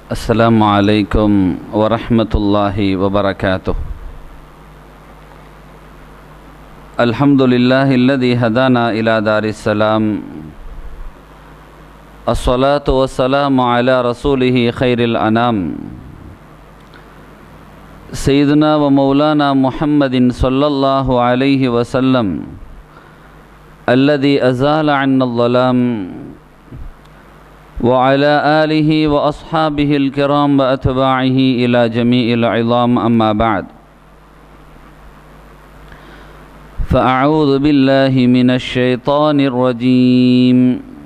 السلام عليكم ورحمة الله وبركاته الحمد لله الذي هدانا إلى دار السلام الصلاة والسلام على رسوله خير الأنام سيدنا ومولانا محمد صلى الله عليه وسلم الذي أزال عنا الظلام وعلى آله وأصحابه الكرام وأتباعه إلى جميع العظام أما بعد فأعوذ بالله من الشيطان الرجيم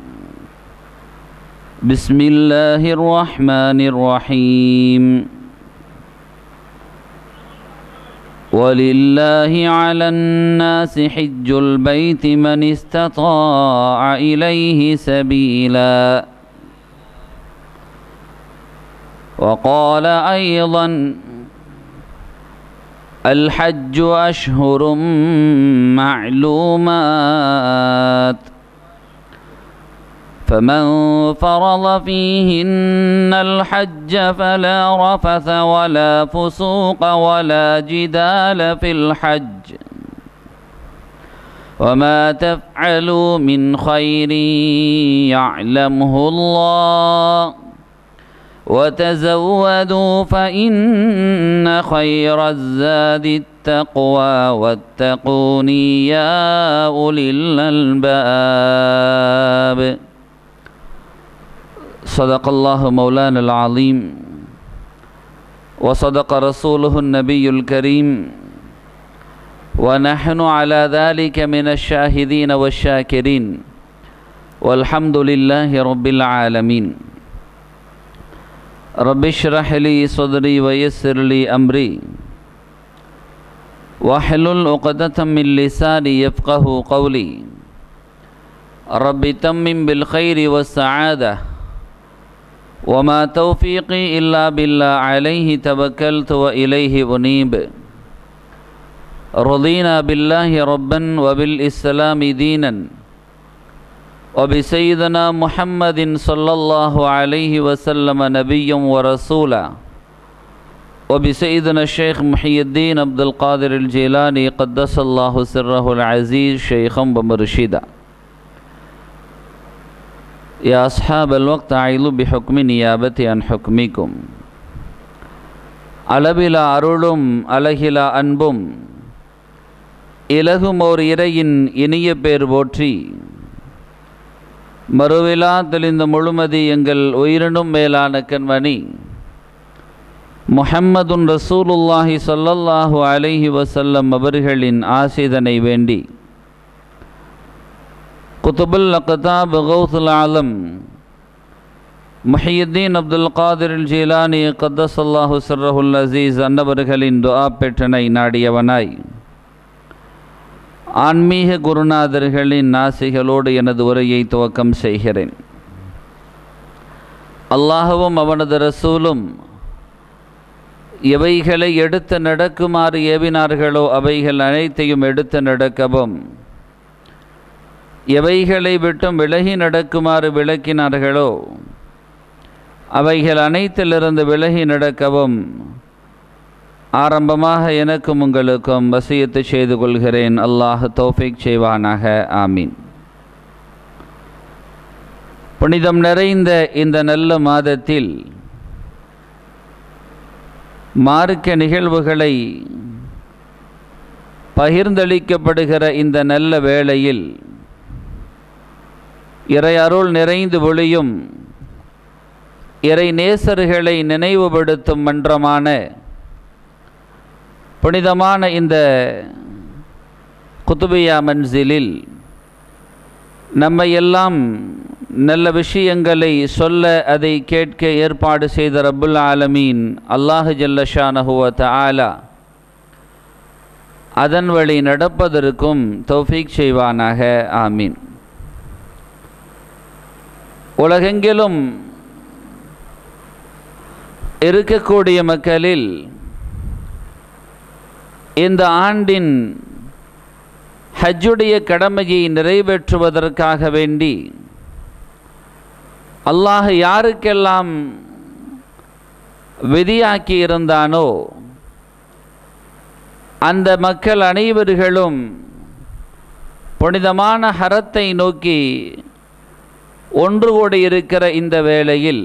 بسم الله الرحمن الرحيم ولله على الناس حج البيت من استطاع إليه سبيلا وقال أيضا الحج أشهر معلومات فمن فرض فيهن الحج فلا رفث ولا فسوق ولا جدال في الحج وما تفعلوا من خير يعلمه الله وتزودوا فإن خير الزاد التقوى واتقوني يا أولي الألباب صدق الله مولانا العظيم وصدق رسوله النبي الكريم ونحن على ذلك من الشاهدين والشاكرين والحمد لله رب العالمين رب اشرح لي صدري ويسر لي أمري واحلل عقدة من لساني يفقه قولي رب تمم بالخير والسعادة وما توفيقي إلا بالله عليه توكلت وإليه أنيب رضينا بالله ربا وبالإسلام ديناً وبسيدنا محمد صلى الله عليه وسلم نبيا ورسولا وبسيدنا الشيخ محي الدين عبد القادر الجيلاني قدس الله سره العزيز شيخا ومرشدا يا أصحاب الوقت أعيذوا بحكم نيابتي عن حكمكم அளவிலா அருளும் அழகிலா அன்பும் இலகும் ஓர் இறையின் இனிய பேர் போற்றி மறுவிழா தெளிந்த முழுமதி எங்கள் உயிரினும் மேலான கண்மணி முஹம்மதுன் ரசூலுல்லாஹி சொல்லல்லாஹு அலைஹி வசல்லம் அவர்களின் ஆசிதனை வேண்டி குத்துபுல் அக்தாப் கௌசுல் ஆலம் முஹியுத்தீன் அப்துல் காதிர் ஜீலானி கத்தசல்லாஹு சர்ரஹுல் அசீஸ் அன்னவர்களின் துஆ பெற்றனை நாடியவனாய் ஆன்மீக குருநாதர்களின் நாசிகளோடு எனது உரையை துவக்கம் செய்கிறேன் அல்லாஹவும் அவனது ரசூலும் எவைகளை எடுத்து நடக்குமாறு ஏவினார்களோ அவைகள் அனைத்தையும் எடுத்து நடக்கவும் எவைகளை விட்டும் விலகி நடக்குமாறு விளக்கினார்களோ அவைகள் அனைத்திலிருந்து விலகி நடக்கவும் ஆரம்பமாக எனக்கும் உங்களுக்கும் வசியத்து செய்து கொள்கிறேன் அல்லாஹ் தௌஃபிக் செய்வானாக ஆமீன் புனிதம் நிறைந்த இந்த நல்ல மாதத்தில் மார்க்க நிகழ்வுகளை பகிர்ந்தளிக்கப்படுகிற இந்த நல்ல வேளையில் இறை அருள் நிறைந்து ஒளியும் இறை நேசர்களை நினைவுபடுத்தும் மன்றமான புனிதமான இந்த குத்துபியா மன்சிலில் நம்மை எல்லாம் நல்ல விஷயங்களை சொல்ல அதை கேட்க ஏற்பாடு செய்த ரப்புல் ஆலமீன் அல்லாஹு ஜல்லஷானஹுவ ஆலா அதன் வழி நடப்பதற்கும் தௌஃபீக் செய்வானாக ஆமீன் உலகெங்கிலும் இருக்கக்கூடிய மக்களில் இந்த ஆண்டின் ஹஜ்ஜுடைய கடமையை நிறைவேற்றுவதற்காக வேண்டி அல்லாஹ் யாருக்கெல்லாம் விதியாக்கி இருந்தானோ அந்த மக்கள் அனைவர்களும் புனிதமான ஹரத்தை நோக்கி ஒன்று கூடி இருக்கிற இந்த வேளையில்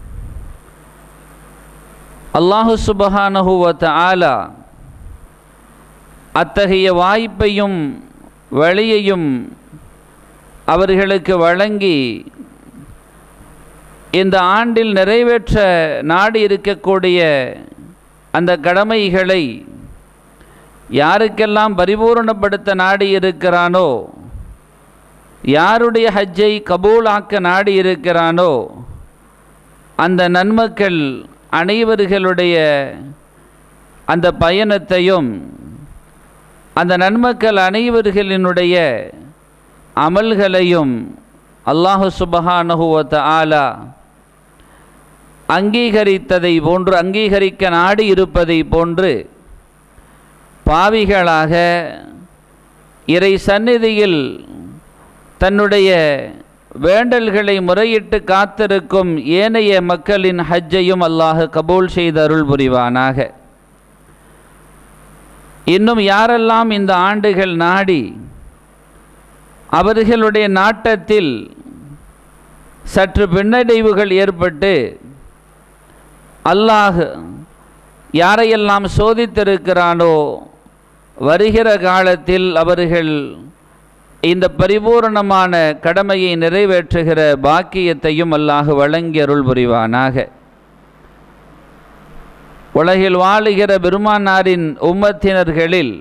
அல்லாஹு சுபஹானஹுவத் ஆலா அத்தகைய வாய்ப்பையும் வழியையும் அவர்களுக்கு வழங்கி இந்த ஆண்டில் நிறைவேற்ற நாடு இருக்கக்கூடிய அந்த கடமைகளை யாருக்கெல்லாம் பரிபூரணப்படுத்த நாடி இருக்கிறானோ யாருடைய ஹஜ்ஜை கபூலாக்க நாடி இருக்கிறானோ அந்த நன்மக்கள் அனைவர்களுடைய அந்த பயணத்தையும் அந்த நன்மக்கள் அனைவர்களினுடைய அமல்களையும் அல்லாஹு சுபஹானஹுவத்த ஆலா அங்கீகரித்ததை போன்று அங்கீகரிக்க நாடி இருப்பதை போன்று பாவிகளாக இறை சந்நிதியில் தன்னுடைய வேண்டல்களை முறையிட்டு காத்திருக்கும் ஏனைய மக்களின் ஹஜ்ஜையும் அல்லாஹ் கபூல் செய்து அருள் புரிவானாக இன்னும் யாரெல்லாம் இந்த ஆண்டுகள் நாடி அவர்களுடைய நாட்டத்தில் சற்று பின்னடைவுகள் ஏற்பட்டு அல்லாஹ் யாரையெல்லாம் சோதித்திருக்கிறானோ வருகிற காலத்தில் அவர்கள் இந்த பரிபூரணமான கடமையை நிறைவேற்றுகிற பாக்கியத்தையும் அல்லாஹ் வழங்கி அருள் புரிவானாக உலகில் வாழுகிற பெருமானாரின் உம்மத்தினர்களில்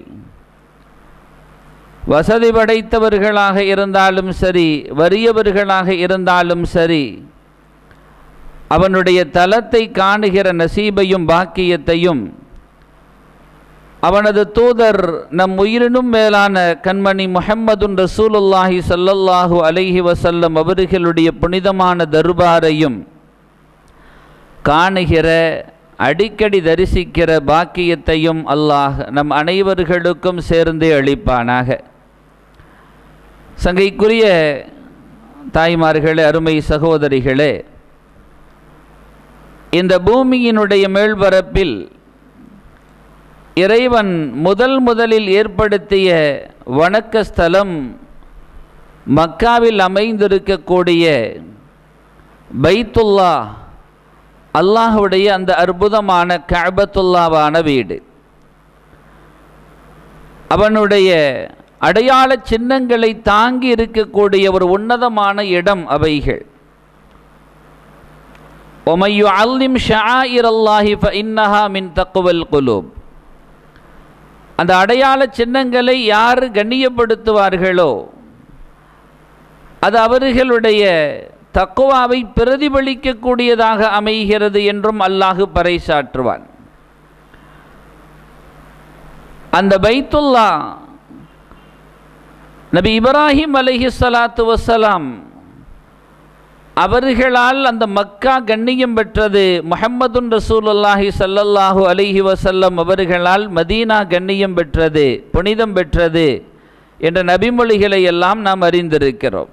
வசதி படைத்தவர்களாக இருந்தாலும் சரி வறியவர்களாக இருந்தாலும் சரி அவனுடைய தலத்தை காணுகிற நசீபையும் பாக்கியத்தையும் அவனது தூதர் நம் உயிரினும் மேலான கண்மணி முஹம்மதுன் ரசூலுல்லாஹி சல்லல்லாஹு அலைஹி வசல்லம் அவர்களுடைய புனிதமான தர்பாரையும் காணுகிற அடிக்கடி தரிசிக்கிற பாக்கியத்தையும் அல்லாஹ் நம் அனைவர்களுக்கும் சேர்ந்து அளிப்பானாக சங்கைக்குரிய தாய்மார்களே அருமை சகோதரிகளே இந்த பூமியினுடைய மேல்பரப்பில் இறைவன் முதல் முதலில் ஏற்படுத்திய வணக்க ஸ்தலம் மக்காவில் அமைந்திருக்கக்கூடிய பைத்துல்லா அல்லாஹுடைய அந்த அற்புதமான கஅபத்துல்லாவான வீடு அவனுடைய அடையாள சின்னங்களை தாங்கி இருக்கக்கூடிய ஒரு உன்னதமான இடம் அவைகள் ஒமையு அல்லிம் ஷாயிர் அல்லாஹி இன்னஹா மின் தக்குவல் குலூப் அந்த அடையாள சின்னங்களை யார் கண்ணியப்படுத்துவார்களோ அது அவர்களுடைய தக்குவாவை பிரதிபலிக்கக்கூடியதாக அமைகிறது என்றும் அல்லாஹு பறைசாற்றுவான் அந்த பைத்துல்லா நபி இப்ராஹிம் அலைஹி ஸலாத்து வசலாம் அவர்களால் அந்த மக்கா கண்ணியம் பெற்றது முஹம்மதுன் ரசூலுல்லாஹி ஸல்லல்லாஹு அலைஹி வஸல்லம் அவர்களால் மதீனா கண்ணியம் பெற்றது புனிதம் பெற்றது என்ற நபிமொழிகளை எல்லாம் நாம் அறிந்திருக்கிறோம்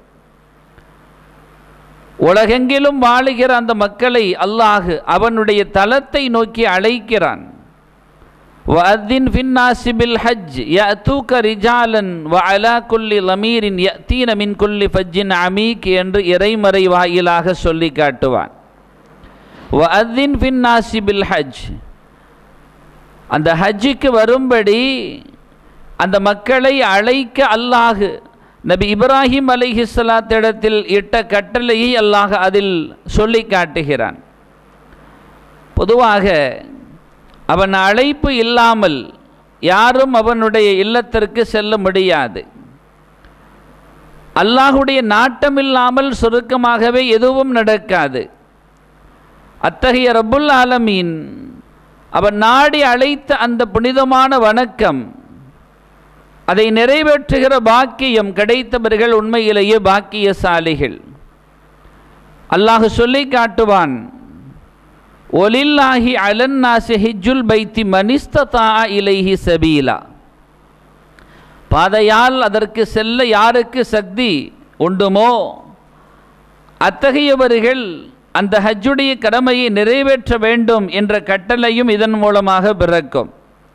உலகெங்கிலும் வாழுகிற அந்த மக்களை அல்லாஹ் அவனுடைய தலத்தை நோக்கி அழைக்கிறான் وأذن في الناس بالحج يأتوك رجالا وعلى كل ضمير يأتين من كل فج عميق என்று இறைமறை வாயிலாக சொல்லி காட்டுவான் وأذن في الناس بالحج அந்த ஹஜ்ஜுக்கு வரும்படி அந்த மக்களை அழைக்க அல்லாஹ் நபி இப்ராஹிம் அலைஹிஸ்லாத்திடத்தில் இட்ட கட்டளையை அல்லாஹ் அதில் சொல்லி காட்டுகிறான் பொதுவாக அவன் அழைப்பு இல்லாமல் யாரும் அவனுடைய இல்லத்திற்கு செல்ல முடியாது அல்லாஹுடைய நாட்டம் இல்லாமல் சுருக்கமாகவே எதுவும் நடக்காது அத்தகைய ரப்புல் ஆலமீன் அவன் நாடி அழைத்த அந்த புனிதமான வணக்கம் அதை நிறைவேற்றுகிற பாக்கியம் கிடைத்தவர்கள் உண்மையிலேயே பாக்கியசாலிகள் அல்லாஹ் சொல்லி காட்டுவான் ஒலில்லாஹி அலன்னாசி ஹிஜுல் பைத்தி மனிஸ்ததா இலைஹி சபீலா பாதையால் அதற்கு செல்ல யாருக்கு சக்தி உண்டுமோ அத்தகையவர்கள் அந்த ஹஜ்ஜுடைய கடமையை நிறைவேற்ற வேண்டும் என்ற கட்டளையும் இதன் மூலமாக பிறக்கும்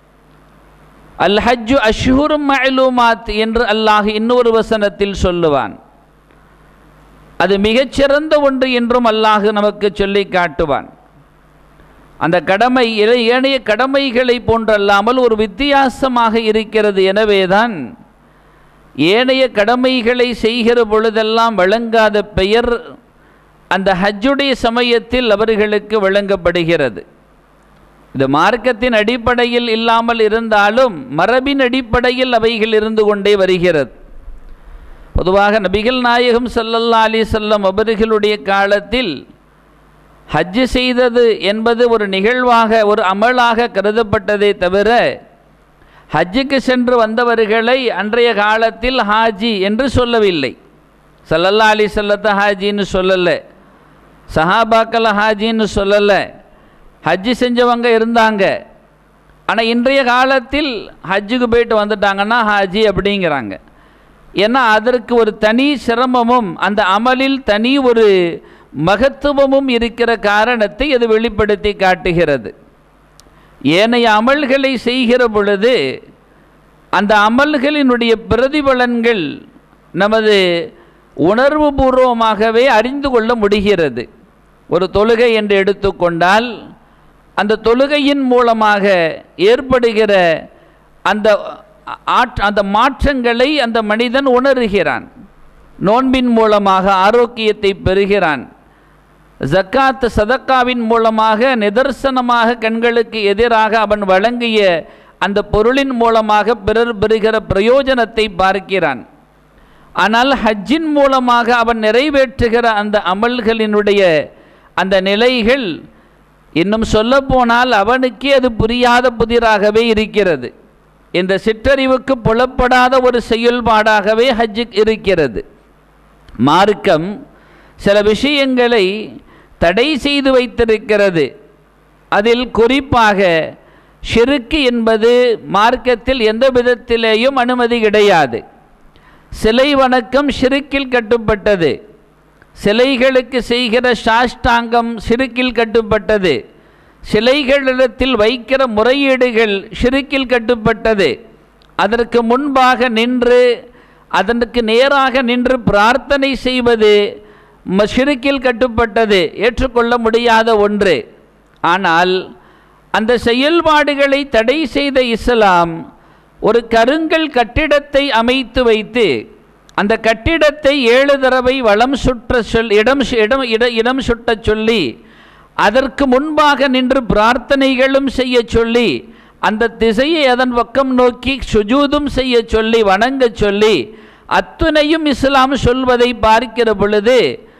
அல் ஹஜ்ஜு அஷ்ஹுரும் மஅலூமாத் என்று அல்லாஹ் இன்னொரு வசனத்தில் சொல்லுவான் அது மிகச்சிறந்த ஒன்று என்றும் அல்லாஹ் நமக்கு சொல்லி காட்டுவான் அந்த கடமை ஏ- ஏனைய கடமைகளை போன்றல்லாமல் ஒரு வித்தியாசமாக இருக்கிறது எனவேதான் ஏனைய கடமைகளை செய்கிற பொழுதெல்லாம் வழங்காத பெயர் அந்த ஹஜ்ஜுடைய சமயத்தில் அவர்களுக்கு வழங்கப்படுகிறது இது மார்க்கத்தின் அடிப்படையில் இல்லாமல் இருந்தாலும் மரபின் அடிப்படையில் அவைகள் இருந்து கொண்டே வருகிறது பொதுவாக நபிகள் நாயகம் ஸல்லல்லாஹு அலைஹி வஸல்லம் அவர்களுடைய காலத்தில் ஹஜ்ஜு செய்தது என்பது ஒரு நிகழ்வாக ஒரு அமலாக கருதப்பட்டதே தவிர ஹஜ்ஜுக்கு சென்று வந்தவர்களை அன்றைய காலத்தில் ஹாஜி என்று சொல்லவில்லை ஸல்லல்லாஹு அலைஹி வஸல்லத்தை ஹாஜின்னு சொல்லலை சஹாபாக்கள் ஹாஜின்னு சொல்லலை ஹஜ்ஜு செஞ்சவங்க இருந்தாங்க ஆனால் இன்றைய காலத்தில் ஹஜ்ஜுக்கு போயிட்டு வந்துட்டாங்கன்னா ஹாஜி அப்படிங்கிறாங்க ஏன்னா அதற்கு ஒரு தனி சிரமமும் அந்த அமலில் தனி ஒரு மகத்துவமும் இருக்கிற காரணத்தை அது வெளிப்படுத்தி காட்டுகிறது ஏனைய அமல்களை செய்கிற பொழுது அந்த அமல்களினுடைய பிரதிபலன்கள் நமது உணர்வுபூர்வமாகவே அறிந்து கொள்ள முடிகிறது ஒரு தொழுகை என்று எடுத்துக்கொண்டால் அந்த தொழுகையின் மூலமாக ஏற்படுகிற அந்த ஆட் அந்த மாற்றங்களை அந்த மனிதன் உணர்கிறான் நோன்பின் மூலமாக ஆரோக்கியத்தை பெறுகிறான் ஜக்காத் சதக்காவின் மூலமாக நிதர்சனமாக கண்களுக்கு எதிராக அவன் வழங்கிய அந்த பொருளின் மூலமாக பிறர் பெறுகிற பிரயோஜனத்தை பார்க்கிறான் ஆனால் ஹஜ்ஜின் மூலமாக அவன் நிறைவேற்றுகிற அந்த அமல்களினுடைய அந்த நிலைகள் இன்னும் சொல்லப்போனால் அவனுக்கே அது புரியாத புதிராகவே இருக்கிறது இந்த சிற்றறிவுக்கு புலப்படாத ஒரு செயல்பாடாகவே ஹஜ்ஜு இருக்கிறது மார்க்கம் சில விஷயங்களை தடை செய்து வைத்திருக்கிறது அதில் குறிப்பாக ஷிருக்கு என்பது மார்க்கத்தில் எந்த விதத்திலேயும் அனுமதி கிடையாது சிலை வணக்கம் ஷிருக்கில் கட்டுப்பட்டது சிலைகளுக்கு செய்கிற சாஷ்டாங்கம் சிறுக்கில் கட்டுப்பட்டது சிலைகளிடத்தில் வைக்கிற முறையீடுகள் ஷிருக்கில் கட்டுப்பட்டது அதற்கு முன்பாக நின்று அதற்கு நேராக நின்று பிரார்த்தனை செய்வது ம- ஷிருக்கில் கட்டுப்பட்டது ஏற்றுக்கொள்ள முடியாத ஒன்று ஆனால் அந்த செயல்பாடுகளை தடை செய்த இஸ்லாம் ஒரு கருங்கல் கட்டிடத்தை அமைத்து வைத்து அந்த கட்டிடத்தை ஏழு தடவை வளம் சுற்ற சொல் இடம் சு- இடம் இட இடம் சுட்டச் சொல்லி அதற்கு முன்பாக நின்று பிரார்த்தனைகளும் செய்ய சொல்லி அந்த திசையை அதன் பக்கம் நோக்கி சுஜூதும் செய்ய சொல்லி வணங்கச் சொல்லி அத்துணையும் இஸ்லாம் சொல்வதை பார்க்கிற பொழுது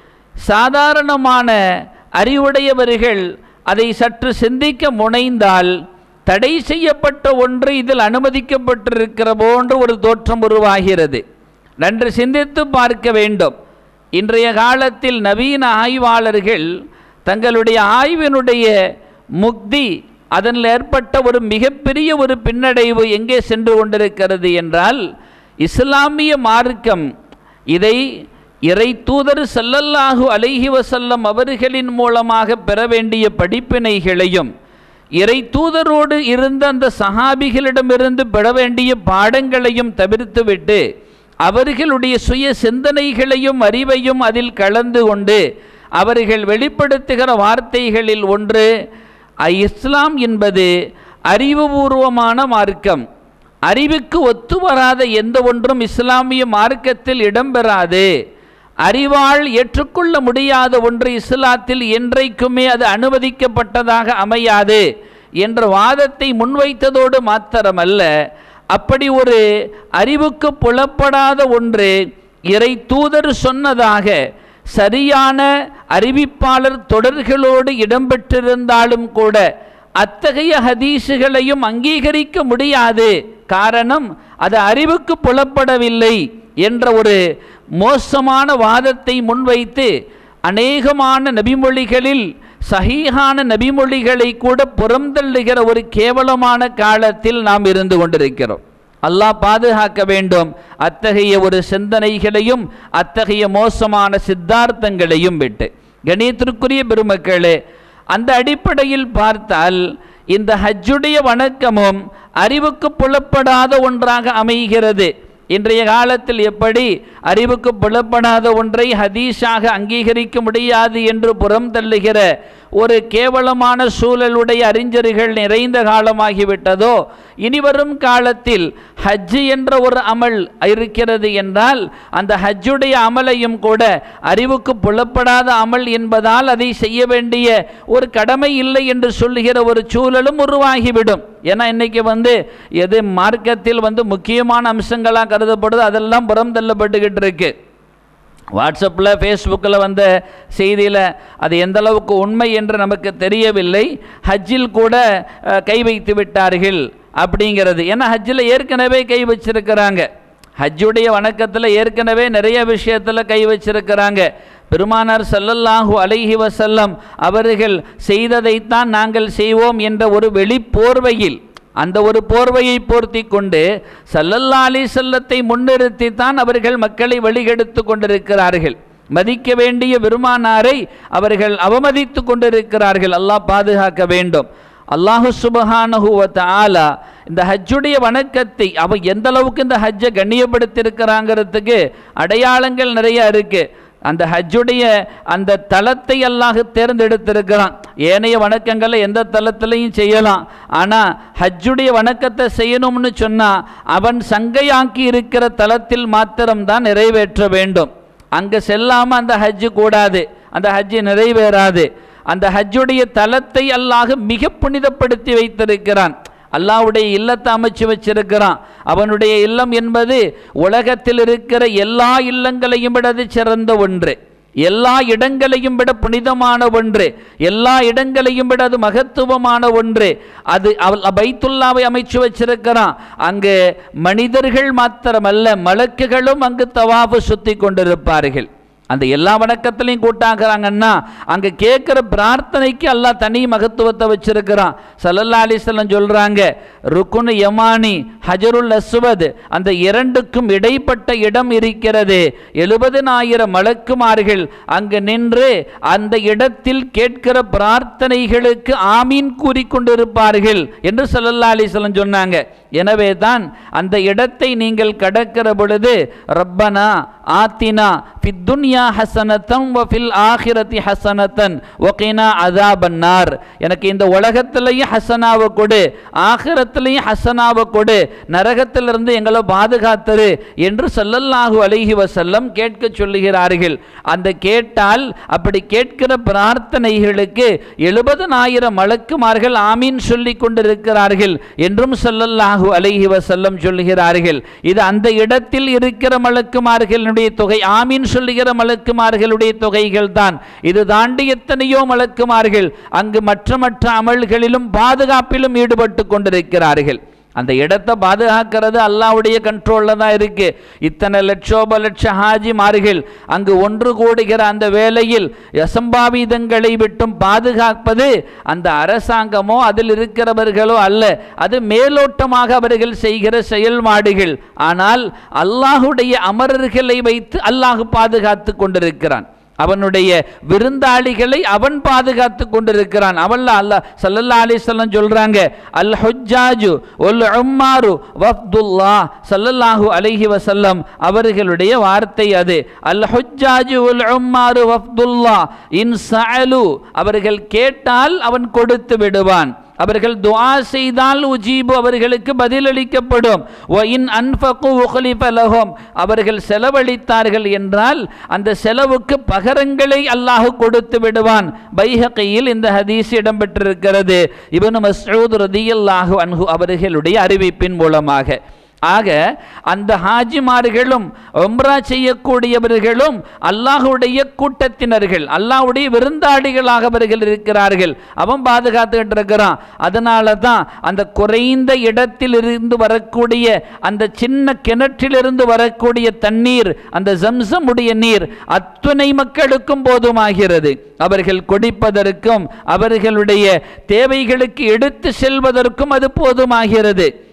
சாதாரணமான அறிவுடையவர்கள் அதை சற்று சிந்திக்க முனைந்தால் தடை செய்யப்பட்ட ஒன்று இதில் அனுமதிக்கப்பட்டிருக்கிற போன்ற ஒரு தோற்றம் உருவாகிறது நன்று சிந்தித்து பார்க்க வேண்டும் இன்றைய காலத்தில் நவீன ஆய்வாளர்கள் தங்களுடைய ஆய்வினுடைய முக்தி அதனில் ஏற்பட்ட ஒரு மிகப்பெரிய ஒரு பின்னடைவு எங்கே சென்று கொண்டிருக்கிறது என்றால் இஸ்லாமிய மார்க்கம் இதை இறை தூதர் ஸல்லல்லாஹு அலைஹி வஸல்லம் அவர்களின் மூலமாக பெற வேண்டிய படிப்பினைகளையும் இறை தூதரோடு இருந்த அந்த சஹாபிகளிடமிருந்து பெற வேண்டிய பாடங்களையும் தவிர்த்துவிட்டு அவர்களுடைய சுய சிந்தனைகளையும் அறிவையும் அதில் கலந்து கொண்டு அவர்கள் வெளிப்படுத்துகிற வார்த்தைகளில் ஒன்று அ- இஸ்லாம் என்பது அறிவுபூர்வமான மார்க்கம் அறிவுக்கு ஒத்து வராத எந்த ஒன்றும் இஸ்லாமிய மார்க்கத்தில் இடம்பெறாது அறிவால் ஏற்றுக்கொள்ள முடியாத ஒன்று இஸ்லாத்தில் என்றைக்குமே அது அனுமதிக்கப்பட்டதாக அமையாது என்ற வாதத்தை முன்வைத்ததோடு மாத்திரமல்ல அப்படி ஒரு அறிவுக்கு புலப்படாத ஒன்று இறை தூதர் சொன்னதாக சரியான அறிவிப்பாளர் தொடர்களோடு இடம்பெற்றிருந்தாலும் கூட அத்தகைய ஹதீஸுகளையும் அங்கீகரிக்க முடியாது காரணம் அது அறிவுக்கு புலப்படவில்லை என்ற ஒரு மோசமான வாதத்தை முன்வைத்து அநேகமான நபிமொழிகளில் சஹீஹான நபிமொழிகளை கூட புறந்தள்ளுகிற ஒரு கேவலமான காலத்தில் நாம் இருந்து கொண்டிருக்கிறோம் அல்லாஹ் பாதுகாக்க வேண்டும் அத்தகைய ஒரு சிந்தனைகளையும் அத்தகைய மோசமான சித்தார்த்தங்களையும் விட்டு கணியத்திற்குரிய பெருமக்களே அந்த அடிப்படையில் பார்த்தால் இந்த ஹஜ்ஜுடைய வணக்கமும் அறிவுக்கு புலப்படாத ஒன்றாக அமைகிறது இன்றைய காலத்தில் எப்படி அறிவுக்கு புலப்படாத ஒன்றை ஹதீஸாக அங்கீகரிக்க முடியாது என்று புறம் தள்ளுகிற ஒரு கேவலமான சூழலுடைய அறிஞர்கள் நிறைந்த காலமாகிவிட்டதோ இனிவரும் காலத்தில் ஹஜ்ஜு என்ற ஒரு அமல் இருக்கிறது என்றால் அந்த ஹஜ்ஜுடைய அமலையும் கூட அறிவுக்கு புலப்படாத அமல் என்பதால் அதை செய்ய வேண்டிய ஒரு கடமை இல்லை என்று சொல்லுகிற ஒரு சூழலும் உருவாகிவிடும் ஏன்னா இன்னைக்கு வந்து எது மார்க்கத்தில் வந்து முக்கியமான அம்சங்களாக கருதப்படுது அதெல்லாம் புறம் தள்ளப்பட்டுக்கிட்டு இருக்கு வாட்ஸ்அப்பில் ஃபேஸ்புக்கில் வந்த செய்தியில் அது எந்த அளவுக்கு உண்மை என்று நமக்கு தெரியவில்லை ஹஜ்ஜில் கூட அஹ், கை வைத்து விட்டார்கள் அப்படிங்கிறது ஏன்னா ஹஜ்ஜில் ஏற்கனவே கை வச்சிருக்கிறாங்க ஹஜ்ஜுடைய வணக்கத்தில் ஏற்கனவே நிறைய விஷயத்தில் கை வச்சிருக்கிறாங்க பெருமானார் ஸல்லல்லாஹு அலைஹி வஸல்லம் அவர்கள் செய்ததைத்தான் நாங்கள் செய்வோம் என்ற ஒரு வெளிப்போர்வையில் அந்த ஒரு போர்வையை போர்த்தி கொண்டு சல்லல்லா அலி செல்லத்தை முன்னிறுத்தி தான் அவர்கள் மக்களை வழிகெடுத்து கொண்டிருக்கிறார்கள் மதிக்க வேண்டிய பெருமானாரை அவர்கள் அவமதித்து கொண்டிருக்கிறார்கள் அல்லாஹ் பாதுகாக்க வேண்டும் அல்லாஹு சுபஹானஹு வ தஆலா இந்த ஹஜ்ஜுடைய வணக்கத்தை அவ எந்த அளவுக்கு இந்த ஹஜ்ஜை கண்ணியப்படுத்தியிருக்கிறாங்கிறதுக்கு அடையாளங்கள் நிறைய இருக்கு அந்த ஹஜ்ஜுடைய அந்த தலத்தை அல்லாஹ் தேர்ந்தெடுத்திருக்கிறான் ஏனைய வணக்கங்களை எந்த தலத்திலையும் செய்யலாம் ஆனால் ஹஜ்ஜுடைய வணக்கத்தை செய்யணும்னு சொன்னால் அவன் சங்கையாக்கி இருக்கிற தலத்தில் மாத்திரம்தான் நிறைவேற்ற வேண்டும் அங்கே செல்லாமல் அந்த ஹஜ்ஜு கூடாது அந்த ஹஜ்ஜு நிறைவேறாது அந்த ஹஜ்ஜுடைய தலத்தை அல்லாஹ் மிக புனிதப்படுத்தி வைத்திருக்கிறான் அல்லாஹ்வுடைய இல்லத்தை அமைச்சு வச்சிருக்கிறான் அவனுடைய இல்லம் என்பது உலகத்தில் இருக்கிற எல்லா இல்லங்களையும் விட அது சிறந்த ஒன்று எல்லா இடங்களையும் விட புனிதமான ஒன்று எல்லா இடங்களையும் விட அது மகத்துவமான ஒன்று அது அவள் பைத்துல்லாவை அமைச்சு வச்சிருக்கிறான் அங்கு மனிதர்கள் மாத்திரமல்ல மலக்குகளும் அங்கு தவாஃபு சுத்தி கொண்டிருப்பார்கள் அந்த எல்லா வணக்கத்திலையும் கூட்டாக்குறாங்கன்னா அங்கே கேட்குற பிரார்த்தனைக்கு அல்லாஹ் தனி மகத்துவத்தை வச்சிருக்கிறான் சல்லல்லா அலிஸ்லாம் சொல்கிறாங்க ருக்குனு யமானி ஹஜருல் அஸ்வத் அந்த இரண்டுக்கும் இடைப்பட்ட இடம் இருக்கிறது எழுபதனாயிரம் மலக்குமார்கள் அங்கு நின்று அந்த இடத்தில் கேட்கிற பிரார்த்தனைகளுக்கு ஆமீன் கூறிக்கொண்டிருப்பார்கள் என்று சல்லல்லா அலிஸ்லாம் சொன்னாங்க எனவே தான் அந்த இடத்தை நீங்கள் கடக்கிற பொழுது ரப்பனா ஆத்தினா ஃபித் துன்யா ஹசனத்தம் வ ஃபில் ஆஹிரத்தி ஹசனத்தன் ஒகினா அதாபன்னார் எனக்கு இந்த உலகத்திலையும் ஹசனாவை கொடு ஆகிரத்திலையும் ஹசனாவை கொடு நரகத்திலிருந்து எங்களை பாதுகாத்தரு என்று சொல்லல்லாஹு அலைஹி வசல்லம் கேட்க சொல்லுகிறார்கள் அந்த கேட்டால் அப்படி கேட்கிற பிரார்த்தனைகளுக்கு எழுபதனாயிரம் மலக்குமார்கள் ஆமீன் சொல்லி கொண்டிருக்கிறார்கள் என்றும் சொல்லல்லாஹு அலைஹி வசல்லம் சொல்லுகிறார்கள் இது அந்த இடத்தில் இருக்கிற மலக்குமார்களுடைய தொகை ஆமீன் சொல்லுகிற மலக்குமார்களுடைய தொகைகள் தான் இது தாண்டி எத்தனையோ மலக்குமார்கள் அங்கு மற்ற மற்ற அமல்களிலும் பாதுகாப்பிலும் ஈடுபட்டு கொண்டிருக்கிறார்கள் அந்த இடத்தை பாதுகாக்கிறது அல்லாவுடைய கண்ட்ரோலில் தான் இருக்கு இத்தனை லட்சோப லட்ச ஹாஜிமார்கள் அங்கு ஒன்று கூடுகிற அந்த வேளையில் அசம்பாவிதங்களை விட்டும் பாதுகாப்பது அந்த அரசாங்கமோ அதில் இருக்கிறவர்களோ அல்ல அது மேலோட்டமாக அவர்கள் செய்கிற செயல்பாடுகள் ஆனால் அல்லாஹுடைய அமரர்களை வைத்து அல்லாஹ் பாதுகாத்து கொண்டிருக்கிறான் அவனுடைய விருந்தாளிகளை அவன் பாதுகாத்து கொண்டிருக்கிறான் அவன் அல்லாஹ் சல்லல்லா அலிஸ்லாம் சொல்றாங்க அல் ஹுஜாஜு ஒல் உம்மாரு வஃப்துல்லா சல்லல்லாஹு அலைஹி வசல்லம் அவர்களுடைய வார்த்தை அது அல் ஹுஜாஜு ஒல் உம்மாரு வஃப்துல்லா இன் சஅலு அவர்கள் கேட்டால் அவன் கொடுத்து விடுவான் அவர்கள் துஆ செய்தால் உஜீபு அவர்களுக்கு பதிலளிக்கப்படும் வ இன் அன்ஃபகு உக்லிஃப லஹும் அவர்கள் செலவழித்தார்கள் என்றால் அந்த செலவுக்கு பகரங்களை அல்லாஹ் கொடுத்து விடுவான் பைஹகையில் இந்த ஹதீஸ் இடம்பெற்றிருக்கிறது இப்னு மஸ்ஊத் ரதியல்லாஹு அன்ஹு அவர்களுடைய அறிவிப்பின் மூலமாக ஆக அந்த ஹாஜிமார்களும் ஒம்ரா செய்யக்கூடியவர்களும் அல்லாஹுடைய கூட்டத்தினர்கள் அல்லாஹுடைய விருந்தாளிகளாக அவர்கள் இருக்கிறார்கள் அவன் பாதுகாத்துக்கிட்டு இருக்கிறான் அதனால தான் அந்த குறைந்த இடத்தில் இருந்து வரக்கூடிய அந்த சின்ன கிணற்றிலிருந்து வரக்கூடிய தண்ணீர் அந்த ஜம்சமுடைய நீர் அத்துணை மக்களுக்கும் போதுமாகிறது அவர்கள் குடிப்பதற்கும் அவர்களுடைய தேவைகளுக்கு எடுத்து செல்வதற்கும் அது போதுமாகிறது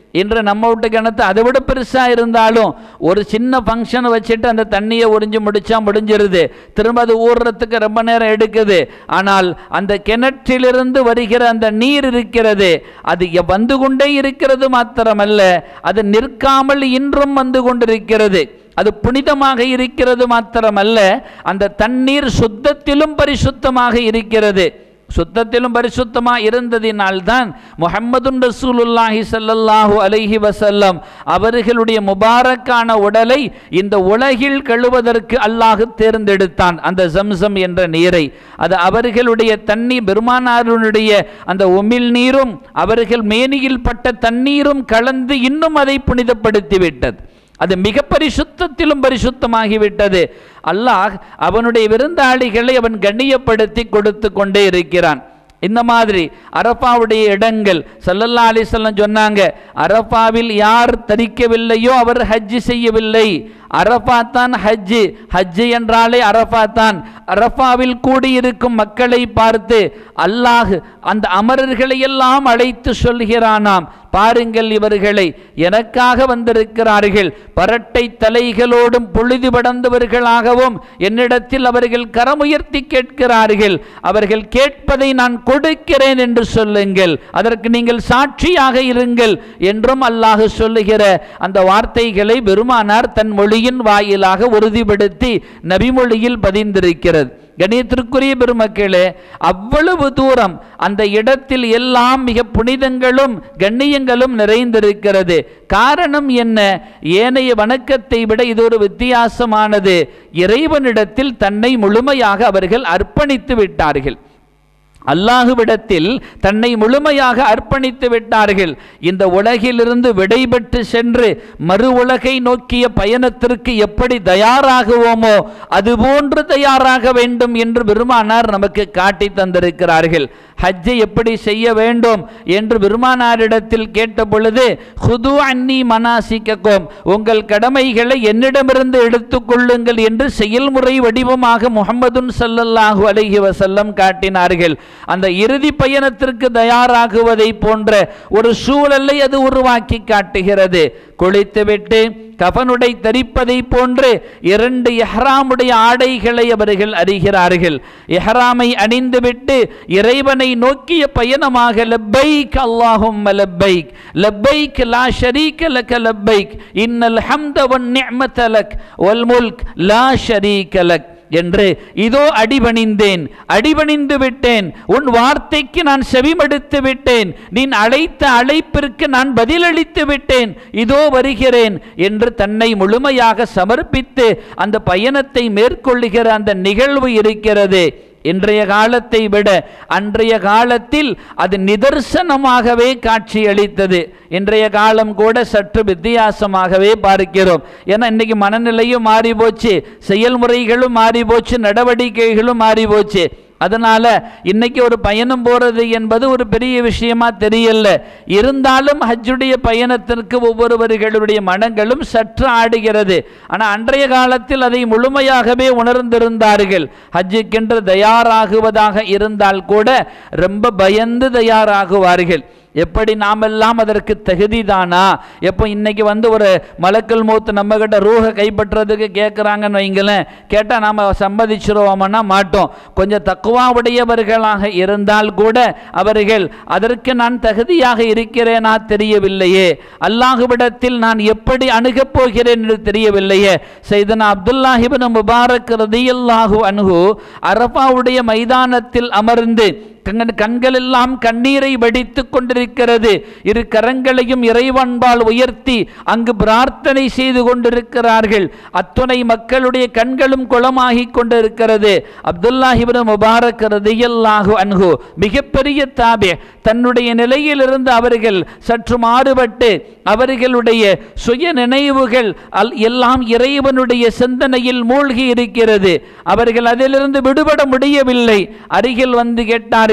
இன்று நம்ம வீட்டு கிணத்து அதை விட பெருசாக இருந்தாலும் ஒரு சின்ன ஃபங்க்ஷனை வச்சுட்டு அந்த தண்ணியை உறிஞ்சு முடிச்சா முடிஞ்சிருது திரும்ப அது ஊறுறதுக்கு ரொம்ப நேரம் எடுக்குது ஆனால் அந்த கிணற்றிலிருந்து வருகிற அந்த நீர் இருக்கிறது அது எ- வந்து கொண்டே இருக்கிறது மாத்திரமல்ல அது நிற்காமல் இன்றும் வந்து கொண்டிருக்கிறது அது புனிதமாக இருக்கிறது மாத்திரமல்ல அந்த தண்ணீர் சுத்தத்திலும் பரிசுத்தமாக இருக்கிறது சுத்தத்திலும் பரிசுத்தமாக இருந்ததினால்தான் முஹம்மதுன் ரசூலுல்லாஹி ஸல்லல்லாஹு அலைஹி வஸல்லம் அவர்களுடைய முபாரக்கான உடலை இந்த உலகில் கழுவதற்கு அல்லாஹ் தேர்ந்தெடுத்தான் அந்த ஜம்சம் என்ற நீரை அது அவர்களுடைய தண்ணி பெருமானாருடைய அந்த உமிழ் நீரும் அவர்கள் மேனியில் பட்ட தண்ணீரும் கலந்து இன்னும் அதை புனிதப்படுத்தி விட்டது அது மிக பரிசுத்தத்திலும் பரிசுத்தமாகிவிட்டது அல்லாஹ் அவனுடைய விருந்தாளிகளை அவன் கண்ணியப்படுத்தி கொடுத்து கொண்டே இருக்கிறான் இந்த மாதிரி அரஃபாவுடைய இடங்கள் சல்லல்லா அலிசல்லம் சொன்னாங்க அரஃபாவில் யார் தரிக்கவில்லையோ அவர் ஹஜ்ஜி செய்யவில்லை அரஃபா தான் ஹஜ்ஜு ஹஜ்ஜு என்றாலே அரஃபா தான் அரஃபாவில் கூடியிருக்கும் மக்களை பார்த்து அல்லாஹ் அந்த அமரர்களை எல்லாம் அழைத்து சொல்கிறானாம் பாருங்கள் இவர்களை எனக்காக வந்திருக்கிறார்கள் பரட்டை தலைகளோடும் பொழுது படந்தவர்களாகவும் என்னிடத்தில் அவர்கள் கரமுயர்த்தி கேட்கிறார்கள் அவர்கள் கேட்பதை நான் கொடுக்கிறேன் என்று சொல்லுங்கள் அதற்கு நீங்கள் சாட்சியாக இருங்கள் என்றும் அல்லாஹ் சொல்லுகிற அந்த வார்த்தைகளை பெருமானார் தன் மொழியின் வாயிலாக உறுதிப்படுத்தி நபிமொழியில் பதிந்திருக்கிறது கணியத்திற்குரிய பெருமக்களே அவ்வளவு தூரம் அந்த இடத்தில் எல்லாம் மிக புனிதங்களும் கண்ணியங்களும் நிறைந்திருக்கிறது காரணம் என்ன ஏனைய வணக்கத்தை விட இது ஒரு வித்தியாசமானது இறைவனிடத்தில் தன்னை முழுமையாக அவர்கள் அர்ப்பணித்து விட்டார்கள் அல்லாஹுவிடத்தில் தன்னை முழுமையாக அர்ப்பணித்து விட்டார்கள் இந்த உலகிலிருந்து விடைபெற்று சென்று மறு உலகை நோக்கிய பயணத்திற்கு எப்படி தயாராகுவோமோ அதுபோன்று தயாராக வேண்டும் என்று பெருமானார் நமக்கு காட்டி தந்திருக்கிறார்கள் ஹஜ்ஜை எப்படி செய்ய வேண்டும் என்று பெருமானாரிடத்தில் கேட்ட பொழுது ஹுது அன்னி மனாசிக்கோம் உங்கள் கடமைகளை என்னிடமிருந்து எடுத்துக்கொள்ளுங்கள் என்று செயல்முறை வடிவமாக முகமதுன் ஸல்லல்லாஹு அலைஹி வஸல்லம் காட்டினார்கள் அந்த இறுதி பயணத்திற்கு தயாராகுவதை போன்ற ஒரு சூழலை அது உருவாக்கி காட்டுகிறது குளித்துவிட்டு கஃனுடை தரிப்பதை போன்று இரண்டு எஹ்ராமுடைய ஆடைகளை அவர்கள் அறிகிறார்கள் எஹ்ராமை அணிந்துவிட்டு இறைவனை நோக்கிய பயணமாக லப்பைக் அல்லாஹும் லப்பைக் லப்பைக் லா ஷரீக லக லப்பைக் இன்னல் ஹம்த வன் நிஅமத லக் வல் முல்க் லா ஷரீக லக் என்று இதோ அடிபணிந்தேன் அடிபணிந்து விட்டேன் உன் வார்த்தைக்கு நான் செவிமடுத்து விட்டேன் நீ அழைத்த அழைப்பிற்கு நான் பதிலளித்து விட்டேன் இதோ வருகிறேன் என்று தன்னை முழுமையாக சமர்ப்பித்து அந்த பயணத்தை மேற்கொள்ளுகிற அந்த நிகழ்வு இருக்கிறது இன்றைய காலத்தை விட அன்றைய காலத்தில் அது நிதர்சனமாகவே காட்சியளித்தது இன்றைய காலம் கூட சற்று வித்தியாசமாகவே பார்க்கிறோம் ஏன்னா இன்னைக்கு மனநிலையும் மாறி போச்சு செயல்முறைகளும் மாறி போச்சு நடவடிக்கைகளும் மாறி போச்சு அதனால இன்னைக்கு ஒரு பயணம் போறது என்பது ஒரு பெரிய விஷயமா தெரியல இருந்தாலும் ஹஜ்ஜுடைய பயணத்திற்கு ஒவ்வொருவர்களுடைய மனங்களும் சற்று ஆடுகிறது ஆனால் அன்றைய காலத்தில் அதை முழுமையாகவே உணர்ந்திருந்தார்கள் ஹஜ்ஜுக்கென்று தயாராகுவதாக இருந்தால் கூட ரொம்ப பயந்து தயாராகுவார்கள் எப்படி நாமெல்லாம் அதற்கு தகுதிதானா எப்போ இன்னைக்கு வந்து ஒரு மலக்கல் மூத்து நம்ம கிட்ட ரூஹை கைப்பற்றுறதுக்கு கேட்குறாங்கன்னு வைங்களேன் கேட்டால் நாம் சம்மதிச்சிருவோம்னா மாட்டோம் கொஞ்சம் தக்குவா உடையவர்களாக இருந்தால் கூட அவர்கள் அதற்கு நான் தகுதியாக இருக்கிறேனா தெரியவில்லையே அல்லாஹுவிடத்தில் நான் எப்படி அணுகப் போகிறேன் என்று தெரியவில்லையே செய்தனா அப்துல்லாஹிபின் முபாரக் ரதியல்லாஹு அன்ஹு அரபாவுடைய மைதானத்தில் அமர்ந்து கண்கள் கண்களெல்லாம் கண்ணீரை வடித்துக் கொண்டிருக்கிறது இரு கரங்களையும் இறைவன்பால் உயர்த்தி அங்கு பிரார்த்தனை செய்து கொண்டிருக்கிறார்கள் அத்துணை மக்களுடைய கண்களும் குளமாகி கொண்டிருக்கிறது அப்துல்லாஹிபின் முபாரக் ரதியல்லாஹு அன்ஹு மிகப்பெரிய தாபே தன்னுடைய நிலையிலிருந்து அவர்கள் சற்று மாறுபட்டு அவர்களுடைய சுய நினைவுகள் அல் எல்லாம் இறைவனுடைய சிந்தனையில் மூழ்கி இருக்கிறது அவர்கள் அதிலிருந்து விடுபட முடியவில்லை அருகில் வந்து கேட்டார்கள்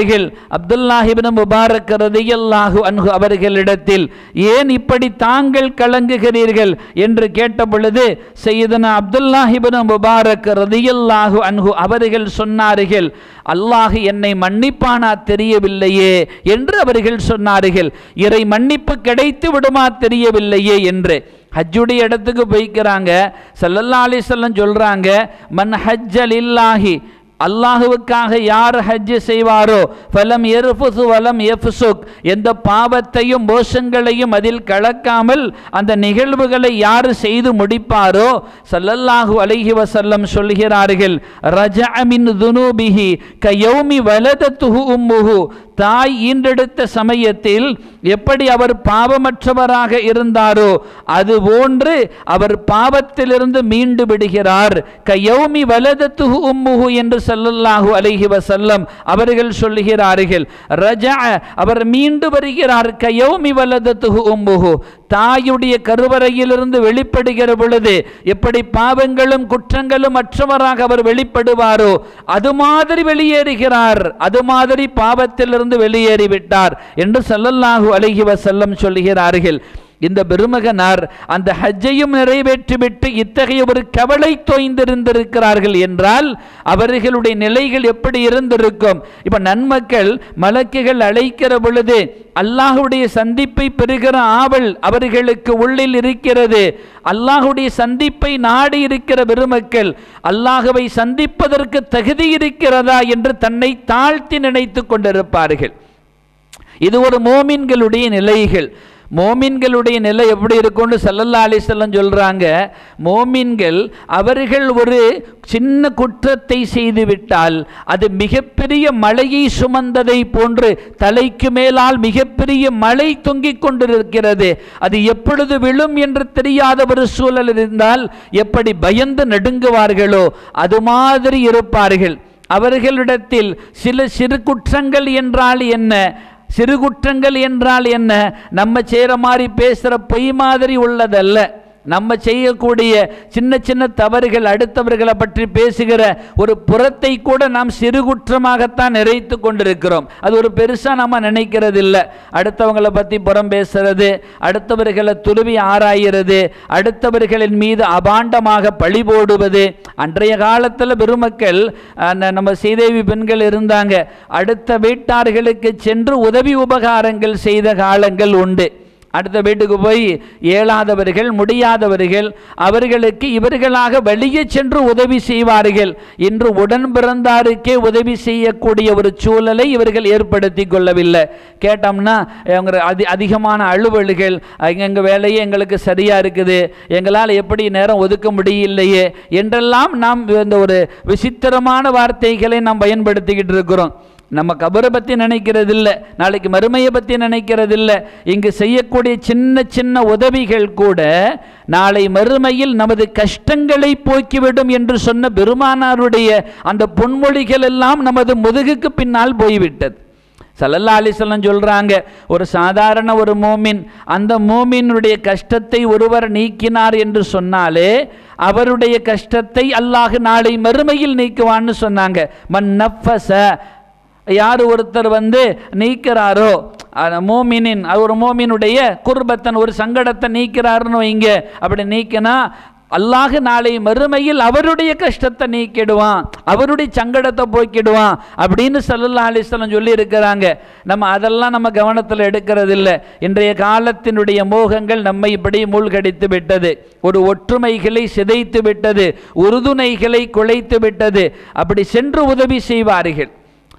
சொன்னார்கள் அப்துல்லாஹிபின் முபாரக் ரதியல்லாஹு அன்ஹு அவர்களிடத்தில் ஏன் இப்படி தாங்கள் கலங்குகிறீர்கள் என்று கேட்ட பொழுது செய்தனா அப்துல்லாஹிபின் முபாரக் ரதியல்லாஹு அன்ஹு அவர்கள் சொன்னார்கள் அல்லாஹ் என்னை மன்னிப்பானா தெரியவில்லையே என்று அவர்கள் சொன்னார்கள் இறை மன்னிப்பு கிடைத்து விடுமா தெரியவில்லையே என்று ஹஜ்ஜுடைய இடத்துக்கு போய்க்கிறாங்க சல்லல்லா அலிசல்லம் சொல்றாங்க மன் ஹஜ்ஜல் இல்லாஹி அல்லாஹுவுக்காக யார் ஹஜ் செய்வாரோ ஃபலம் எருஃபுசு வலம் எஃப்சுக் எந்த பாவத்தையும் மோசங்களையும் அதில் கலக்காமல் அந்த நிகழ்வுகளை யார் செய்து முடிப்பாரோ சல்லல்லாஹு அலைஹி வசல்லம் சொல்கிறார்கள் ரஜஅ மின் துனூபிஹி கயௌமி வலதத்துஹு உம்முஹு தாய் ஈன்றெடுத்த சமயத்தில் எப்படி அவர் பாவமற்றவராக இருந்தாரோ அது போன்று அவர் பாவத்திலிருந்து மீண்டு விடுகிறார் கயௌமி வலதத்துஹு உம்முஹு என்று ஸல்லல்லாஹு அலைஹி வஸல்லம் அவர்கள் சொல்லுகிறார்கள் ரஜா அவர் மீண்டு வருகிறார் கயௌமி வலதத்துஹு உம்முஹு தாயுடைய கருவறையிலிருந்து வெளிப்படுகிற பொழுது எப்படி பாவங்களும் குற்றங்களும் அற்றவராக அவர் வெளிப்படுவாரோ அது மாதிரி வெளியேறுகிறார் அது மாதிரி பாவத்திலிருந்து வெளியேறிவிட்டார் என்று ஸல்லல்லாஹு அலைஹி வஸல்லம் சொல்லுகிறார்கள் இந்த பெருமகனார் அந்த ஹஜ்ஜையும் நிறைவேற்றிவிட்டு இத்தகைய ஒரு கவலை தோய்ந்திருந்திருக்கிறார்கள் என்றால் அவர்களுடைய நிலைகள் எப்படி இருந்திருக்கும் இப்ப நன்மக்கள் மலக்குகள் அழைக்கிற பொழுது அல்லாஹுடைய சந்திப்பை பெறுகிற ஆவல் அவர்களுக்கு உள்ளில் இருக்கிறது அல்லாஹுடைய சந்திப்பை நாடி இருக்கிற பெருமக்கள் அல்லாஹுவை சந்திப்பதற்கு தகுதி இருக்கிறதா என்று தன்னை தாழ்த்தி நினைத்து கொண்டிருப்பார்கள் இது ஒரு மோமின்களுடைய நிலைகள் மோமின்களுடைய நிலை எப்படி இருக்கும்னு சல்லல்லா அலிசல்லம் சொல்றாங்க மோமின்கள் அவர்கள் ஒரு சின்ன குற்றத்தை செய்துவிட்டால் அது மிகப்பெரிய மலையை சுமந்ததை போன்று தலைக்கு மேலால் மிகப்பெரிய மலை தொங்கிக் கொண்டிருக்கிறது அது எப்பொழுது விழும் என்று தெரியாத ஒரு சூழல் இருந்தால் எப்படி பயந்து நடுங்குவார்களோ அது மாதிரி இருப்பார்கள் அவர்களிடத்தில் சில சிறு குற்றங்கள் என்றால் என்ன சிறு குற்றங்கள் என்றால் என்ன நம்ம செய்கிற மாதிரி பேசுகிற பொய் மாதிரி உள்ளதல்ல நம்ம செய்யக்கூடிய சின்ன சின்ன தவறுகள் அடுத்தவர்களை பற்றி பேசுகிற ஒரு புறத்தை கூட நாம் சிறு குற்றமாகத்தான் நிறைத்து கொண்டிருக்கிறோம் அது ஒரு பெருசாக நம்ம நினைக்கிறது இல்லை அடுத்தவங்களை பற்றி புறம் பேசுறது அடுத்தவர்களை துருவி ஆராயிறது அடுத்தவர்களின் மீது அபாண்டமாக பழி போடுவது அன்றைய காலத்தில் பெருமக்கள் அந்த நம்ம சீதேவி பெண்கள் இருந்தாங்க அடுத்த வீட்டார்களுக்கு சென்று உதவி உபகாரங்கள் செய்த காலங்கள் உண்டு அடுத்த வீட்டுக்கு போய் இயலாதவர்கள் முடியாதவர்கள் அவர்களுக்கு இவர்களாக வெளியே சென்று உதவி செய்வார்கள் இன்று உடன் பிறந்தாருக்கே உதவி செய்யக்கூடிய ஒரு சூழலை இவர்கள் ஏற்படுத்தி கொள்ளவில்லை கேட்டோம்னா அவங்க அதி அதிகமான அலுவல்கள் எங்கள் வேலையே எங்களுக்கு சரியாக இருக்குது எங்களால் எப்படி நேரம் ஒதுக்க முடியலையே என்றெல்லாம் நாம் இந்த ஒரு விசித்திரமான வார்த்தைகளை நாம் பயன்படுத்திக்கிட்டு இருக்கிறோம் நம்ம கபரை பற்றி நினைக்கிறது இல்லை நாளைக்கு மறுமையை பற்றி நினைக்கிறது இல்லை இங்கு செய்யக்கூடிய சின்ன சின்ன உதவிகள் கூட நாளை மறுமையில் நமது கஷ்டங்களை போக்கிவிடும் என்று சொன்ன பெருமானாருடைய அந்த பொன்மொழிகள் எல்லாம் நமது முதுகுக்கு பின்னால் போய்விட்டது சல்லல்லா அலிசல்லம் சொல்கிறாங்க ஒரு சாதாரண ஒரு மோமின் அந்த மோமினுடைய கஷ்டத்தை ஒருவர் நீக்கினார் என்று சொன்னாலே அவருடைய கஷ்டத்தை அல்லாஹ் நாளை மறுமையில் நீக்குவான்னு சொன்னாங்க மன் நஃபஸ யார் ஒருத்தர் வந்து நீக்கிறாரோ அந்த மோமினின் ஒரு மோமினுடைய குர்பத்தன் ஒரு சங்கடத்தை நீக்கிறாருன்னு வைங்க அப்படி நீக்கினா அல்லாஹ் நாளை மறுமையில் அவருடைய கஷ்டத்தை நீக்கிடுவான் அவருடைய சங்கடத்தை போக்கிடுவான் அப்படின்னு சல்லல்லா அலிஸ்லாம் சொல்லி இருக்கிறாங்க நம்ம அதெல்லாம் நம்ம கவனத்தில் எடுக்கிறது இல்லை இன்றைய காலத்தினுடைய மோகங்கள் நம்மை இப்படி மூழ்கடித்து விட்டது ஒரு ஒற்றுமைகளை சிதைத்து விட்டது உறுதுணைகளை குலைத்து விட்டது அப்படி சென்று உதவி செய்வார்கள்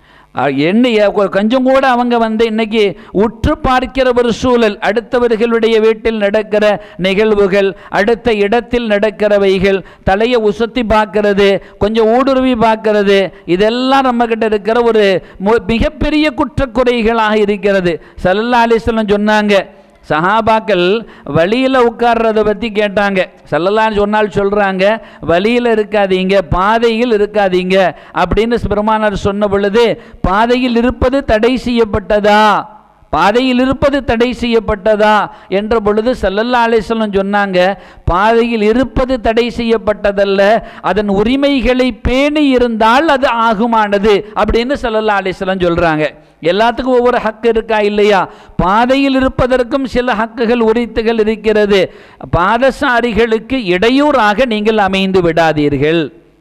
எண்ணெய் கொஞ்சம் கூட அவங்க வந்து இன்னைக்கு உற்று பார்க்கிற ஒரு சூழல் அடுத்தவர்களுடைய வீட்டில் நடக்கிற நிகழ்வுகள் அடுத்த இடத்தில் நடக்கிறவைகள் தலையை உசத்தி பார்க்கறது கொஞ்சம் ஊடுருவி பார்க்கறது இதெல்லாம் நம்மக்கிட்ட இருக்கிற ஒரு மிகப்பெரிய குற்றக்குறைகளாக இருக்கிறது சல்லல்லா அலிஸ்லம் சொன்னாங்க சஹாபாக்கள் வழியில் உட்கார்றதை பற்றி கேட்டாங்க செல்லலான்னு சொன்னால் சொல்கிறாங்க வழியில் இருக்காதீங்க பாதையில் இருக்காதீங்க அப்படின்னு பெருமானார் சொன்ன பொழுது பாதையில் இருப்பது தடை செய்யப்பட்டதா பாதையில் இருப்பது தடை செய்யப்பட்டதா என்ற பொழுது சல்லல்லா அலிஸ்லம் சொன்னாங்க பாதையில் இருப்பது தடை செய்யப்பட்டதல்ல அதன் உரிமைகளை பேணி இருந்தால் அது ஆகுமானது அப்படின்னு சல்லல்லா அலிஸ்லம் சொல்றாங்க எல்லாத்துக்கும் ஒவ்வொரு ஹக்கு இருக்கா இல்லையா பாதையில் இருப்பதற்கும் சில ஹக்குகள் உரித்துகள் இருக்கிறது பாதசாரிகளுக்கு இடையூறாக நீங்கள் அமைந்து விடாதீர்கள்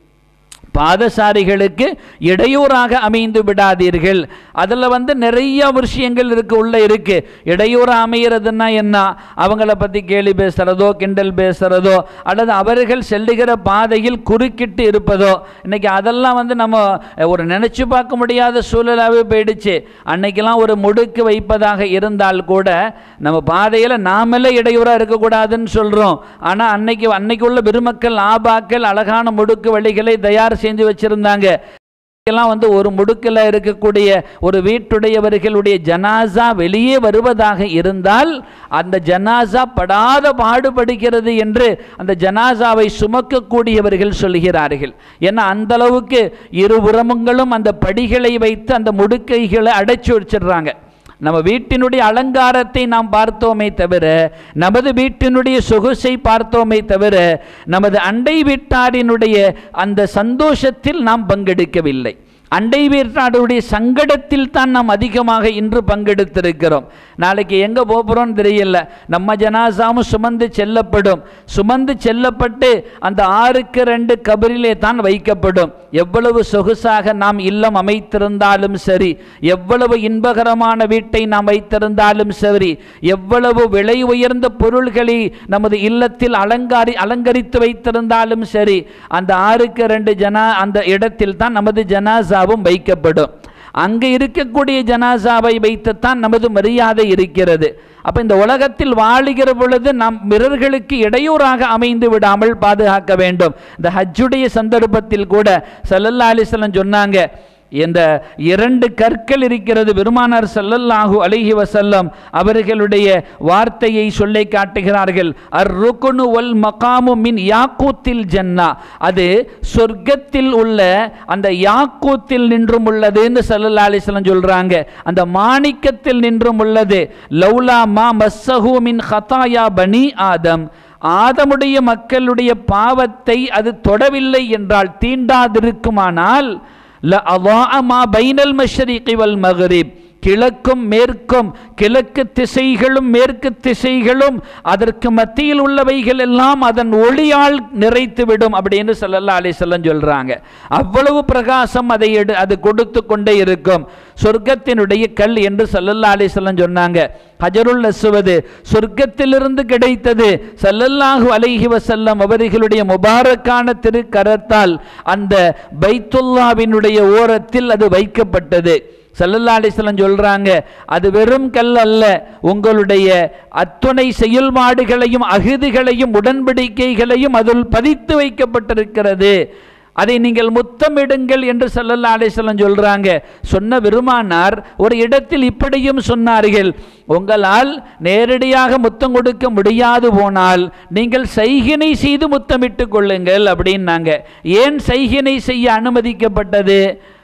பாதசாரிகளுக்கு இடையூறாக அமைந்து விடாதீர்கள் அதில் வந்து நிறைய விஷயங்கள் இருக்கு உள்ள இருக்கு இடையூறு அமைகிறதுன்னா என்ன அவங்கள பற்றி கேலி பேசுகிறதோ கிண்டல் பேசுகிறதோ அல்லது அவர்கள் செல்லுகிற பாதையில் குறுக்கிட்டு இருப்பதோ இன்னைக்கு அதெல்லாம் வந்து நம்ம ஒரு நினச்சி பார்க்க முடியாத சூழலாகவே போயிடுச்சு அன்னைக்கெல்லாம் ஒரு முடுக்கு வைப்பதாக இருந்தால் கூட நம்ம பாதையில் நாமளே இடையூறாக இருக்கக்கூடாதுன்னு சொல்கிறோம் ஆனால் அன்னைக்கு அன்னைக்கு உள்ள பெருமக்கள் ஆபாக்கள் அழகான முடுக்கு வழிகளை தயார் செஞ்சு வச்சிருந்தாங்க எல்லாம் வந்து ஒரு முடுக்கில் இருக்கக்கூடிய ஒரு வீட்டுடையவர்களுடைய ஜனாசா வெளியே வருவதாக இருந்தால் அந்த ஜனாசா படாத பாடுபடுகிறது என்று அந்த ஜனாசாவை சுமக்கக்கூடியவர்கள் சொல்கிறார்கள் ஏன்னா அந்த அளவுக்கு இருபுறமுங்களும் அந்த படிகளை வைத்து அந்த முடுக்கைகளை அடைச்சி வச்சிடுறாங்க நம்ம வீட்டினுடைய அலங்காரத்தை நாம் பார்த்தோமே தவிர நமது வீட்டினுடைய சொகுசை பார்த்தோமே தவிர நமது அண்டை வீட்டாரினுடைய அந்த சந்தோஷத்தில் நாம் பங்கெடுக்கவில்லை அண்டை வீட்டாருடைய சங்கடத்தில் தான் நாம் அதிகமாக இன்று பங்கெடுத்திருக்கிறோம் நாளைக்கு எங்கே போகிறோம்னு தெரியல நம்ம ஜனாசாவும் சுமந்து செல்லப்படும் சுமந்து செல்லப்பட்டு அந்த ஆறுக்கு ரெண்டு கபரிலே தான் வைக்கப்படும் எவ்வளவு சொகுசாக நாம் இல்லம் அமைத்திருந்தாலும் சரி எவ்வளவு இன்பகரமான வீட்டை நாம் வைத்திருந்தாலும் சரி எவ்வளவு விலை உயர்ந்த பொருள்களை நமது இல்லத்தில் அலங்காரி அலங்கரித்து வைத்திருந்தாலும் சரி அந்த ஆறுக்கு ரெண்டு ஜனா அந்த இடத்தில் தான் நமது ஜனாசாவும் வைக்கப்படும் அங்கே இருக்கக்கூடிய ஜனாசாவை வைத்துத்தான் நமது மரியாதை இருக்கிறது அப்போ இந்த உலகத்தில் வாழுகிற பொழுது நாம் பிறர்களுக்கு இடையூறாக அமைந்து விடாமல் பாதுகாக்க வேண்டும் இந்த ஹஜ்ஜுடைய சந்தர்ப்பத்தில் கூட சல்லல்லா அலிஸ்லம் சொன்னாங்க இந்த இரண்டு கற்கள் இருக்கிறது பெருமானார் ஸல்லல்லாஹு அலைஹி வஸல்லம் அவர்களுடைய வார்த்தையை சொல்லி காட்டுகிறார்கள் அர் ருக்குனு வல் மகாமு மின் யாக்கூத்தில் ஜன்னா அது சொர்க்கத்தில் உள்ள அந்த யாக்கூத்தில் நின்றும் உள்ளதுன்னு ஸல்லல்லாஹு அலைஹி வஸல்லம் சொல்றாங்க அந்த மாணிக்கத்தில் நின்றும் உள்ளது லௌலா மா மஸ்ஸஹு மின் ஹதாயா பனி ஆதம் ஆதமுடைய மக்களுடைய பாவத்தை அது தொடவில்லை என்றால் தீண்டாதிருக்குமானால் ல அவாஅ மா பைனல் மஷ்ரிகி வல் மக்ரிப் கிழக்கும் மேற்கும் கிழக்கு திசைகளும் மேற்கு திசைகளும் அதற்கு மத்தியில் உள்ளவைகள் எல்லாம் அதன் ஒளியால் நிறைத்துவிடும் அப்படின்னு ஸல்லல்லாஹு அலைஹி வஸல்லம் சொல்றாங்க அவ்வளவு பிரகாசம் அதை எடு அது கொடுத்து கொண்டே இருக்கும் சொர்க்கத்தினுடைய கல் என்று ஸல்லல்லாஹு அலைஹி வஸல்லம் சொன்னாங்க ஹஜருல் அஸ்வது சொர்க்கத்திலிருந்து கிடைத்தது ஸல்லல்லாஹு அலைஹி வஸல்லம் அவர்களுடைய முபாரக்கான திருக்கரத்தால் அந்த பைத்துல்லாவினுடைய ஓரத்தில் அது வைக்கப்பட்டது சல்லல்லா அலிஸ்லம் சொல்றாங்க அது வெறும் கல் அல்ல உங்களுடைய அத்துணை செயல்பாடுகளையும் அகுதிகளையும் உடன்படிக்கைகளையும் அதில் பதித்து வைக்கப்பட்டிருக்கிறது அதை நீங்கள் முத்தமிடுங்கள் என்று சல்லல்லா அலிஸ்லம் சொல்றாங்க சொன்ன பெருமானார் ஒரு இடத்தில் இப்படியும் சொன்னார்கள் உங்களால் நேரடியாக முத்தம் கொடுக்க முடியாது போனால் நீங்கள் சைகினை செய்து முத்தமிட்டு கொள்ளுங்கள் அப்படின்னாங்க ஏன் சைகினை செய்ய அனுமதிக்கப்பட்டது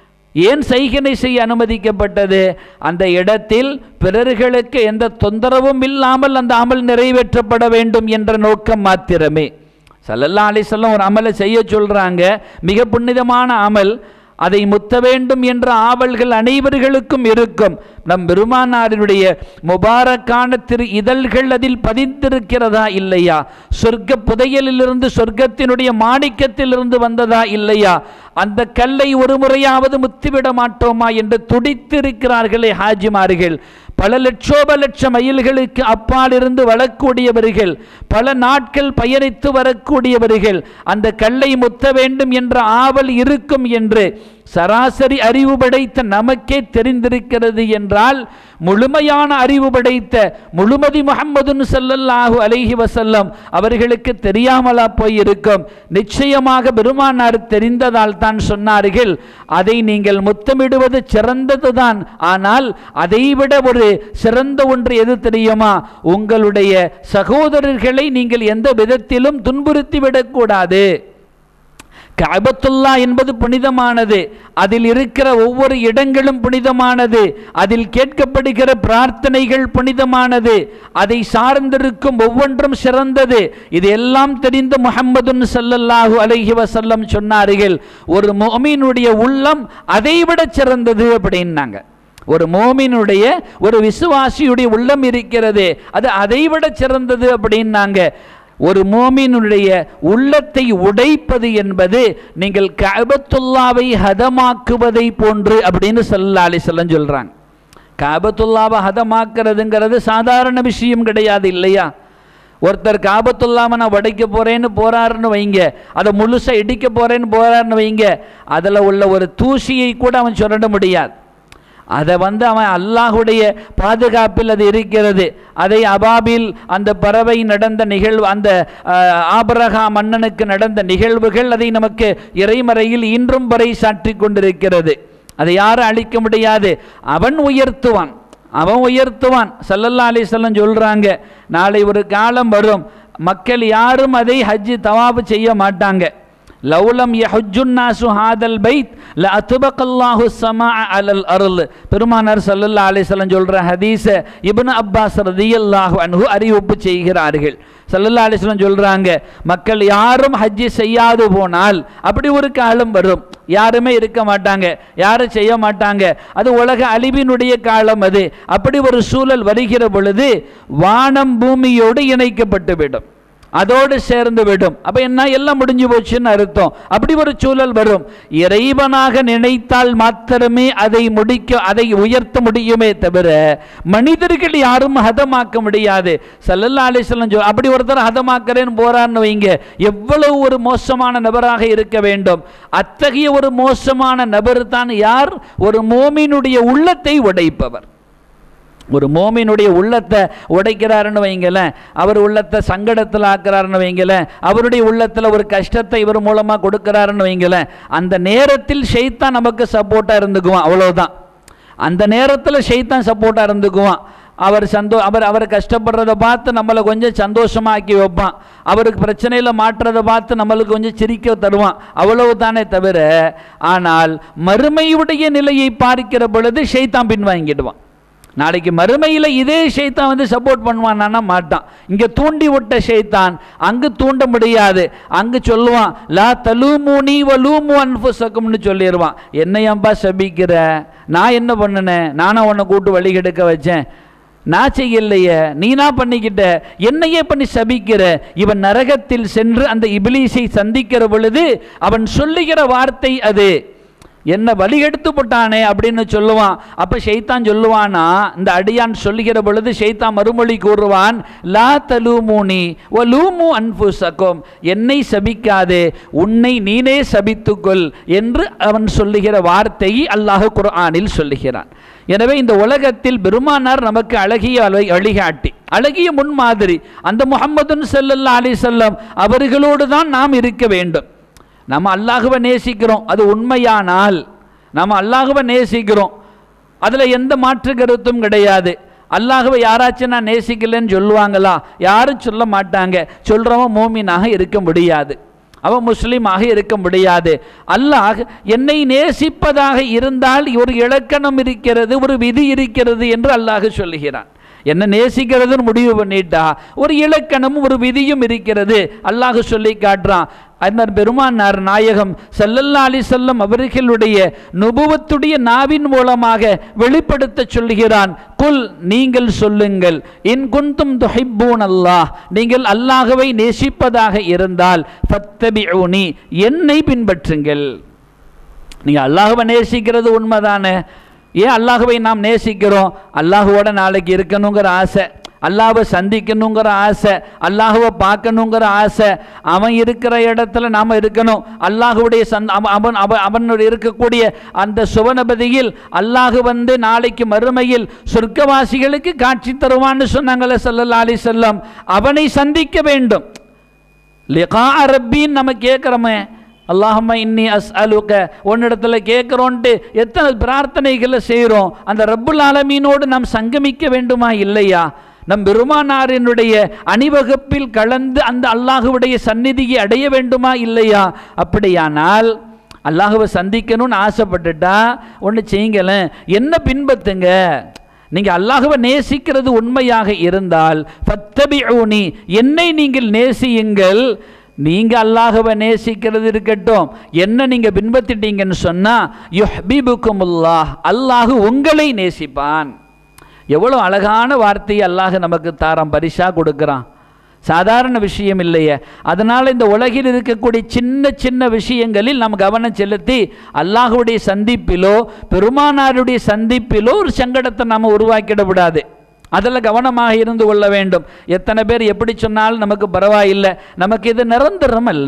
ஏன் சைகனை செய்ய அனுமதிக்கப்பட்டது அந்த இடத்தில் பிறர்களுக்கு எந்த தொந்தரவும் இல்லாமல் அந்த அமல் நிறைவேற்றப்பட வேண்டும் என்ற நோக்கம் மாத்திரமே சல்லல்லா அலிசல்லம் ஒரு அமலை செய்ய சொல்றாங்க மிக புனிதமான அமல் அதை முத்த வேண்டும் என்ற ஆவல்கள் அனைவர்களுக்கும் இருக்கும் நம் பெருமானாரினுடைய முபாரக்கான திரு இதழ்கள் அதில் பதிந்திருக்கிறதா இல்லையா சொர்க்க புதையலிலிருந்து சொர்க்கத்தினுடைய மாணிக்கத்திலிருந்து வந்ததா இல்லையா அந்த கல்லை ஒரு முறையாவது முத்திவிட மாட்டோமா என்று துடித்திருக்கிறார்களே ஹாஜிமார்கள் பல லட்சோப லட்ச மைல்களுக்கு அப்பால் இருந்து வரக்கூடியவர்கள் பல நாட்கள் பயணித்து வரக்கூடியவர்கள் அந்த கல்லை முத்த வேண்டும் என்ற ஆவல் இருக்கும் என்று சராசரி அறிவு படைத்த நமக்கே தெரிந்திருக்கிறது என்றால் முழுமையான அறிவு படைத்த முழுமதி முகம்மது சல்லல்லாஹு அலைஹி வசல்லம் அவர்களுக்கு தெரியாமலா போயிருக்கும் நிச்சயமாக பெருமானார் தெரிந்ததால் தான் சொன்னார்கள் அதை நீங்கள் முத்தமிடுவது சிறந்ததுதான் ஆனால் அதைவிட ஒரு சிறந்த ஒன்று எது தெரியுமா உங்களுடைய சகோதரர்களை நீங்கள் எந்த விதத்திலும் துன்புறுத்தி விடக்கூடாது கஅபத்துல்லா என்பது புனிதமானது அதில் இருக்கிற ஒவ்வொரு இடங்களும் புனிதமானது அதில் கேட்கப்படுகிற பிரார்த்தனைகள் புனிதமானது அதை சார்ந்திருக்கும் ஒவ்வொன்றும் சிறந்தது இது எல்லாம் தெரிந்த முஹம்மதுன் ஸல்லல்லாஹு அலைஹி வஸல்லம் சொன்னார்கள் ஒரு முஃமினுடைய உள்ளம் அதைவிட சிறந்தது அப்படின்னாங்க ஒரு மோமினுடைய ஒரு விசுவாசியுடைய உள்ளம் இருக்கிறது அது அதைவிட சிறந்தது அப்படின்னாங்க ஒரு மோமினுடைய உள்ளத்தை உடைப்பது என்பது நீங்கள் கஅபத்துல்லாவை ஹதமாக்குவதை போன்று அப்படின்னு சல்லா அலிசல்லம் சொல்றாங்க காபத்துல்லாவை ஹதமாக்குறதுங்கிறது சாதாரண விஷயம் கிடையாது இல்லையா ஒருத்தர் காபத்துல்லாம நான் உடைக்க போறேன்னு போறாருன்னு வைங்க அதை முழுசா இடிக்க போறேன்னு போறாருன்னு வைங்க அதில் உள்ள ஒரு தூசியை கூட அவன் சொல்லிட முடியாது அதை வந்து அவன் அல்லாஹுடைய பாதுகாப்பில் அது இருக்கிறது அதை அபாபில் அந்த பறவை நடந்த நிகழ்வு அந்த அஹ், ஆபிரகா மன்னனுக்கு நடந்த நிகழ்வுகள் அதை நமக்கு இறைமறையில் இன்றும் வரை சாற்றி கொண்டிருக்கிறது அதை யாரும் அழிக்க முடியாது அவன் உயர்த்துவான் அவன் உயர்த்துவான் சல்லல்லா அலிசல்லம் சொல்றாங்க நாளை ஒரு காலம் வரும் மக்கள் யாரும் அதை ஹஜ்ஜி தவாபு செய்ய மாட்டாங்க லவுலம் யஹுஜுன் நாசு ஹாதல் பைத் ல அத்துபக்கல்லாஹு சமா அலல் அருள் பெருமானார் சல்லல்லா அலிஸ்லம் சொல்ற ஹதீஸ இப்னு அப்பாஸ் ரதியல்லாஹு அன்ஹு அறிவிப்பு செய்கிறார்கள் சல்லல்லா அலிஸ்லம் சொல்றாங்க மக்கள் யாரும் ஹஜ்ஜி செய்யாது போனால் அப்படி ஒரு காலம் வரும் யாருமே இருக்க மாட்டாங்க யாரும் செய்ய மாட்டாங்க அது உலக அழிவினுடைய காலம் அது அப்படி ஒரு சூழல் வருகிற பொழுது வானம் பூமியோடு இணைக்கப்பட்டு விடும் அதோடு சேர்ந்து விடும் அப்ப என்ன எல்லாம் முடிஞ்சு போச்சுன்னு அர்த்தம் அப்படி ஒரு சூழல் வரும் இறைவனாக நினைத்தால் மாத்திரமே அதை முடிக்க அதை உயர்த்த முடியுமே தவிர மனிதர்கள் யாரும் ஹதமாக்க முடியாது சல்லல்லா அலிஸ்லாம் சொல் அப்படி ஒருத்தர் ஹதமாக்கிறேன்னு போறான்னு வைங்க எவ்வளவு ஒரு மோசமான நபராக இருக்க வேண்டும் அத்தகைய ஒரு மோசமான நபர் தான் யார் ஒரு மோமினுடைய உள்ளத்தை உடைப்பவர் ஒரு மோமினுடைய உள்ளத்தை உடைக்கிறாருன்னு வைங்களேன் அவர் உள்ளத்தை சங்கடத்தில் ஆக்குறாருன்னு வைங்களேன் அவருடைய உள்ளத்தில் ஒரு கஷ்டத்தை இவர் மூலமாக கொடுக்குறாருன்னு வைங்களேன் அந்த நேரத்தில் ஷெய்தான் நமக்கு சப்போர்ட்டாக இருந்துக்குவான் அவ்வளவுதான் அந்த நேரத்தில் ஷெய்தான் சப்போர்ட்டாக இருந்துக்குவான் அவர் சந்தோ அவர் அவர் கஷ்டப்படுறத பார்த்து நம்மளை கொஞ்சம் சந்தோஷமாக்கி வைப்பான் அவருக்கு பிரச்சனையில் மாட்டுறதை பார்த்து நம்மளுக்கு கொஞ்சம் சிரிக்க தருவான் அவ்வளவு தானே தவிர ஆனால் மறுமையுடைய நிலையை பார்க்கிற பொழுது ஷெய்தான் பின்வாங்கிடுவான் நாளைக்கு மறுமையில் இதே ஷைத்தான் வந்து சப்போர்ட் பண்ணுவான்னா மாட்டான் இங்கே தூண்டி விட்ட ஷைத்தான் அங்கு தூண்ட முடியாது அங்கு சொல்லுவான் லா தலூமூனி வலூமு அன்புசக்கம்னு சொல்லிடுவான் என்னையம்பா சபிக்கிற நான் என்ன பண்ணினேன் நானும் உன்னை கூட்டு வழி கெடுக்க வச்சேன் நான் செய்யலையே நீனா பண்ணிக்கிட்ட என்னையே பண்ணி சபிக்கிற இவன் நரகத்தில் சென்று அந்த இபிலீஸை சந்திக்கிற பொழுது அவன் சொல்லுகிற வார்த்தை அது என்ன வழி எடுத்து போட்டானே அப்படின்னு சொல்லுவான் அப்ப ஷைத்தான் சொல்லுவானா இந்த அடியான் சொல்லுகிற பொழுது ஷைத்தான் மறுமொழி கூறுவான் லா தலூமூனி வலூமு அன்புசக்கும் என்னை சபிக்காதே உன்னை நீனே சபித்துக்கொள் என்று அவன் சொல்லுகிற வார்த்தையை அல்லாஹ் குர்ஆனில் சொல்லுகிறான் எனவே இந்த உலகத்தில் பெருமானார் நமக்கு அழகிய அலை வழிகாட்டி அழகிய முன்மாதிரி அந்த முகம்மதுன் ஸல்லல்லாஹு அலைஹி வஸல்லம் அவர்களோடு தான் நாம் இருக்க வேண்டும் நம்ம அல்லாஹுவை நேசிக்கிறோம் அது உண்மையானால் நம்ம அல்லாஹுவை நேசிக்கிறோம் அதில் எந்த மாற்று கருத்தும் கிடையாது அல்லாஹுவை யாராச்சும் நான் நேசிக்கலைன்னு சொல்லுவாங்களா யாரும் சொல்ல மாட்டாங்க சொல்கிறவன் மோமினாக இருக்க முடியாது அவன் முஸ்லீமாக இருக்க முடியாது அல்லாஹ் என்னை நேசிப்பதாக இருந்தால் ஒரு இலக்கணம் இருக்கிறது ஒரு விதி இருக்கிறது என்று அல்லாஹ் சொல்லுகிறான் என்ன நேசிக்கிறதுன்னு முடிவு பண்ணிட்டா ஒரு இலக்கணமும் ஒரு விதியும் இருக்கிறது அல்லாஹ் சொல்லி காட்டுறான் அந்த பெருமானார் நாயகம் ஸல்லல்லாஹு அலைஹி வஸல்லம் அவர்களுடைய நுபுவத்துடைய நாவின் மூலமாக வெளிப்படுத்த சொல்லுகிறான் குல் நீங்கள் சொல்லுங்கள் இன் குந்தும் துஹிப்பூன் அல்லாஹ் நீங்கள் அல்லாஹ்வை நேசிப்பதாக இருந்தால் ஃபத்தபிஊனி என்னை பின்பற்றுங்கள் நீங்கள் அல்லாஹுவை நேசிக்கிறது உண்மைதானே ஏன் அல்லாஹுவை நாம் நேசிக்கிறோம் அல்லாஹுவோட நாளைக்கு இருக்கணுங்கிற ஆசை அல்லாஹ்வை சந்திக்கணுங்கிற ஆசை அல்லாஹுவை பார்க்கணுங்கிற ஆசை அவன் இருக்கிற இடத்துல நாம் இருக்கணும் அல்லாஹுடைய சந்த் அவன் அவன் அவன் அவனுடைய இருக்கக்கூடிய அந்த சுவனபதியில் அல்லாஹு வந்து நாளைக்கு மறுமையில் சொர்க்கவாசிகளுக்கு காட்சி தருவான்னு சொன்னாங்களே ஸல்லல்லாஹு அலைஹி வஸல்லம் அவனை சந்திக்க வேண்டும் லிகா ரப்பின்னு நம்ம கேட்குறோமே அல்லாஹம்மா இன்னி அஸ் அலுக்க உன்னிடத்துல கேட்குறோன்ட்டு எத்தனை பிரார்த்தனைகளை செய்கிறோம் அந்த ரப்புல் ஆலமீனோடு நாம் சங்கமிக்க வேண்டுமா இல்லையா நம் பெருமானாரினுடைய அணிவகுப்பில் கலந்து அந்த அல்லாஹுவுடைய சந்நிதியை அடைய வேண்டுமா இல்லையா அப்படியானால் அல்லாஹுவை சந்திக்கணும்னு ஆசைப்பட்டுட்டா ஒன்று செய்யுங்களேன் என்ன பின்பற்றுங்க நீங்கள் அல்லாஹுவை நேசிக்கிறது உண்மையாக இருந்தால் ஃபத்தபிஊனி என்னை நீங்கள் நேசியுங்கள் நீங்கள் அல்லாஹுவை நேசிக்கிறது இருக்கட்டும் என்ன நீங்கள் பின்பற்றிட்டீங்கன்னு சொன்னால் யுஹ்பிபுக்குமுல்லாஹ் அல்லாஹு உங்களை நேசிப்பான் எவ்வளோ அழகான வார்த்தையை அல்லாஹ் நமக்கு தாரம் பரிசா கொடுக்குறான் சாதாரண விஷயம் இல்லையே அதனால் இந்த உலகில் இருக்கக்கூடிய சின்ன சின்ன விஷயங்களில் நாம் கவனம் செலுத்தி அல்லாஹுடைய சந்திப்பிலோ பெருமானாருடைய சந்திப்பிலோ ஒரு சங்கடத்தை நாம் உருவாக்கிட விடாது அதில் கவனமாக இருந்து கொள்ள வேண்டும் எத்தனை பேர் எப்படி சொன்னாலும் நமக்கு பரவாயில்லை நமக்கு இது நிரந்தரம் அல்ல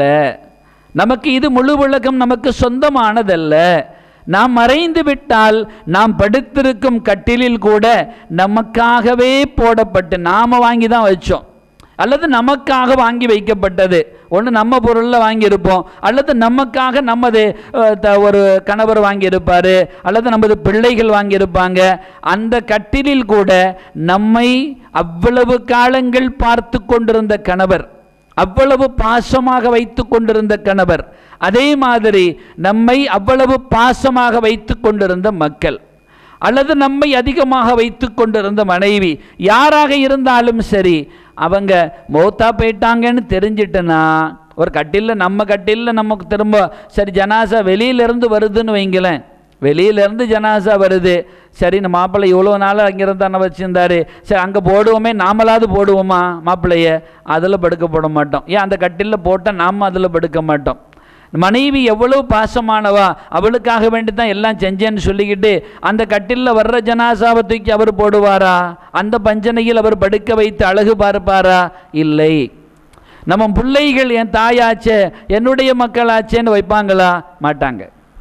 நமக்கு இது முழு உலகம் நமக்கு சொந்தமானதல்ல நாம் மறைந்து விட்டால் நாம் படுத்திருக்கும் கட்டிலில் கூட நமக்காகவே போடப்பட்டு நாம் வாங்கி தான் வச்சோம் அல்லது நமக்காக வாங்கி வைக்கப்பட்டது ஒன்று நம்ம பொருளில் வாங்கியிருப்போம் அல்லது நமக்காக நமது அஹ், த- ஒரு கணவர் வாங்கியிருப்பார் அல்லது நமது பிள்ளைகள் வாங்கியிருப்பாங்க அந்த கட்டிலில் கூட நம்மை அவ்வளவு காலங்கள் பார்த்து கொண்டிருந்த கணவர் அவ்வளவு பாசமாக வைத்து கொண்டிருந்த கணவர் அதே மாதிரி நம்மை அவ்வளவு பாசமாக வைத்து கொண்டிருந்த மக்கள் அல்லது நம்மை அதிகமாக வைத்து கொண்டிருந்த மனைவி யாராக இருந்தாலும் சரி அவங்க மௌத்தா போயிட்டாங்கன்னு தெரிஞ்சிட்டனா ஒரு கட்டிலில் நம்ம கட்டிலில் நமக்கு திரும்ப சரி ஜனாசா வெளியிலேருந்து வருதுன்னு வைங்களேன் வெளியிலேருந்து ஜனாசா வருது சரி இந்த மாப்பிள்ளை இவ்வளோ நாள் அங்கிருந்து தானே வச்சுருந்தாரு சரி அங்கே போடுவோமே நாமளாவது போடுவோமா மாப்பிள்ளைய அதில் படுக்க போட மாட்டோம் ஏன் அந்த கட்டிலில் போட்டால் நாம் அதில் படுக்க மாட்டோம் மனைவி எவ்வளவு பாசமானவா அவளுக்காக வேண்டி தான் எல்லாம் செஞ்சேன்னு சொல்லிக்கிட்டு அந்த கட்டிலில் வர்ற ஜனாசாவை தூக்கி அவர் போடுவாரா அந்த பஞ்சனையில் அவர் படுக்க வைத்து அழகு பார்ப்பாரா இல்லை நம்ம பிள்ளைகள் என் தாயாச்சே என்னுடைய மக்களாச்சேன்னு வைப்பாங்களா மாட்டாங்க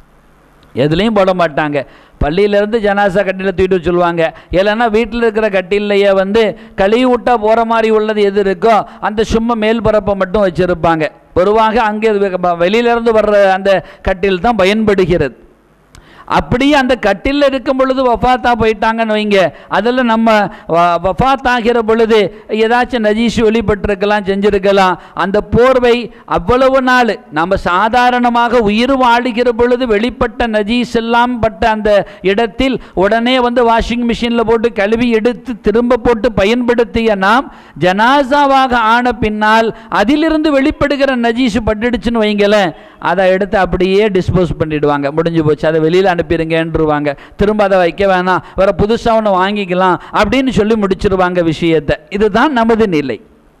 எதுலேயும் போட மாட்டாங்க பள்ளியிலேருந்து ஜனாசா கட்டில தூக்கிட்டு சொல்லுவாங்க இல்லைன்னா வீட்டில் இருக்கிற கட்டிலையே வந்து கழுவி விட்டா போகிற மாதிரி உள்ளது எது இருக்கோ அந்த சும்மா மேல் பரப்பை மட்டும் வச்சுருப்பாங்க பொதுவாக அங்கே வெளியிலேருந்து வர்ற அந்த கட்டில் தான் பயன்படுகிறது அப்படியே அந்த கட்டிலில் இருக்கும் பொழுது வஃபாத்தா போயிட்டாங்கன்னு வைங்க அதில் நம்ம வ- வஃபாத் ஆகிற பொழுது ஏதாச்சும் நஜீஸ் வெளிப்பட்டிருக்கலாம் செஞ்சிருக்கலாம் அந்த போர்வை அவ்வளவு நாள் நம்ம சாதாரணமாக உயிர் வாழுகிற பொழுது வெளிப்பட்ட நஜீஸ் எல்லாம் பட்ட அந்த இடத்தில் உடனே வந்து வாஷிங் மிஷினில் போட்டு கழுவி எடுத்து திரும்ப போட்டு பயன்படுத்திய நாம் ஜனாசாவாக ஆன பின்னால் அதிலிருந்து வெளிப்படுகிற நஜீஸ் பட்டுடுச்சுன்னு வைங்களேன் அதை எடுத்து அப்படியே டிஸ்போஸ் பண்ணிடுவாங்க முடிஞ்சு போச்சு அதை வெளியில் அனுப்பிடுங்கன்றுவாங்க திரும்ப அதை வைக்க வேணாம் வேற புதுசாக ஒன்று வாங்கிக்கலாம் அப்படின்னு சொல்லி முடிச்சிருவாங்க விஷயத்தை இதுதான் நமது நிலை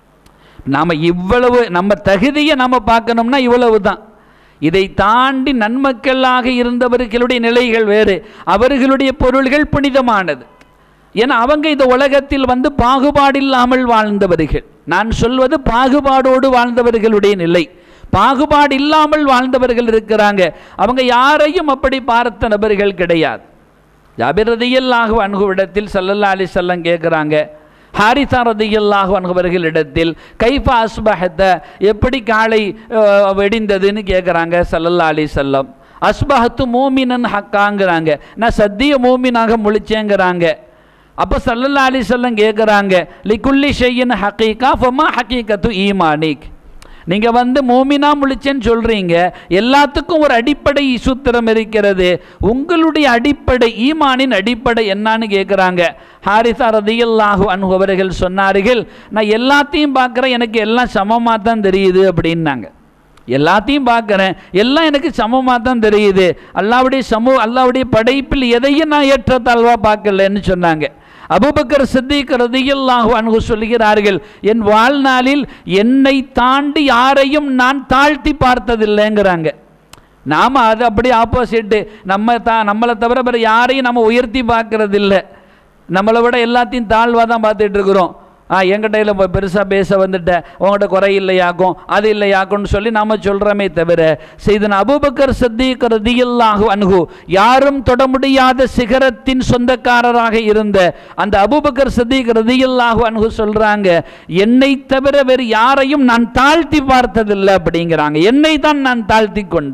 நாம் இவ்வளவு நம்ம தகுதியை நம்ம பார்க்கணும்னா இவ்வளவு தான் இதை தாண்டி நன்மக்களாக இருந்தவர்களுடைய நிலைகள் வேறு அவர்களுடைய பொருள்கள் புனிதமானது ஏன்னா அவங்க இந்த உலகத்தில் வந்து பாகுபாடு இல்லாமல் வாழ்ந்தவர்கள் நான் சொல்வது பாகுபாடோடு வாழ்ந்தவர்களுடைய நிலை பாகுபாடு இல்லாமல் வாழ்ந்தவர்கள் இருக்கிறாங்க அவங்க யாரையும் அப்படி பார்த்த நபர்கள் கிடையாது ஜாபிர் ரதியல்லாஹு அன்ஹுவிடத்தில் சல்லல்லா அலி செல்லம் கேட்குறாங்க ஹாரிசா ரதியல்லாஹு அன்ஹுவர்களிடத்தில் கைஃபா அஸ்பஹத்த எப்படி காலை அஹ், வெடிந்ததுன்னு கேட்குறாங்க சல்லல்லா அலி செல்லம் அஸ்பஹத்து மூமினன் ஹக்காங்கிறாங்க நான் சத்திய மூமினாக முழிச்சேங்கிறாங்க அப்போ சல்லல்லா அலி செல்லம் கேட்குறாங்க லிகுல்லி ஷையின் ஹக்கீகா ஃபமா ஹக்கீகத்து ஈமானிக் நீங்கள் வந்து மூமினா முழிச்சேன்னு சொல்கிறீங்க எல்லாத்துக்கும் ஒரு அடிப்படை சூத்திரம் இருக்கிறது உங்களுடைய அடிப்படை ஈமானின் அடிப்படை என்னன்னு கேட்குறாங்க ஹாரிசா ரதியல்லாஹு அன்ஹு அவர்கள் சொன்னார்கள் நான் எல்லாத்தையும் பார்க்குறேன் எனக்கு எல்லாம் சமமாக தான் தெரியுது அப்படின்னாங்க எல்லாத்தையும் பார்க்குறேன் எல்லாம் எனக்கு சமமாக தான் தெரியுது அல்லாவுடைய சமூக அல்லாவுடைய படைப்பில் எதையும் நான் ஏற்றத்தாழ்வாக பார்க்கலன்னு சொன்னாங்க அபூபக்கர் சித்திக் ரதியல்லாஹு அன்ஹு சொல்கிறார்கள் என் வாழ்நாளில் என்னை தாண்டி யாரையும் நான் தாழ்த்தி பார்த்ததில்லைங்கிறாங்க நாம் அது அப்படி ஆப்போசிட்டு நம்ம தா நம்மளை தவிர வேறு யாரையும் நம்ம உயர்த்தி பார்க்கறது இல்லை நம்மளை விட எல்லாத்தையும் தாழ்வாக தான் பார்த்துட்டு இருக்கிறோம் ஆ என்கிட்ட இல்லை பெருசாக பேச வந்துட்டேன் உங்கள்கிட்ட குறை இல்லையாக்கும் அது இல்லையாக்கும்னு சொல்லி நாம் சொல்கிறோமே தவிர செய்தன் அபூபக்கர் சித்திக் ரதியல்லாஹு அன்ஹு யாரும் தொட முடியாத சிகரத்தின் சொந்தக்காரராக இருந்த அந்த அபூபக்கர் சித்திக் ரதியல்லாஹு அன்ஹு சொல்கிறாங்க என்னை தவிர வேறு யாரையும் நான் தாழ்த்தி பார்த்ததில்லை அப்படிங்கிறாங்க என்னை தான் நான் தாழ்த்தி கொண்டேன்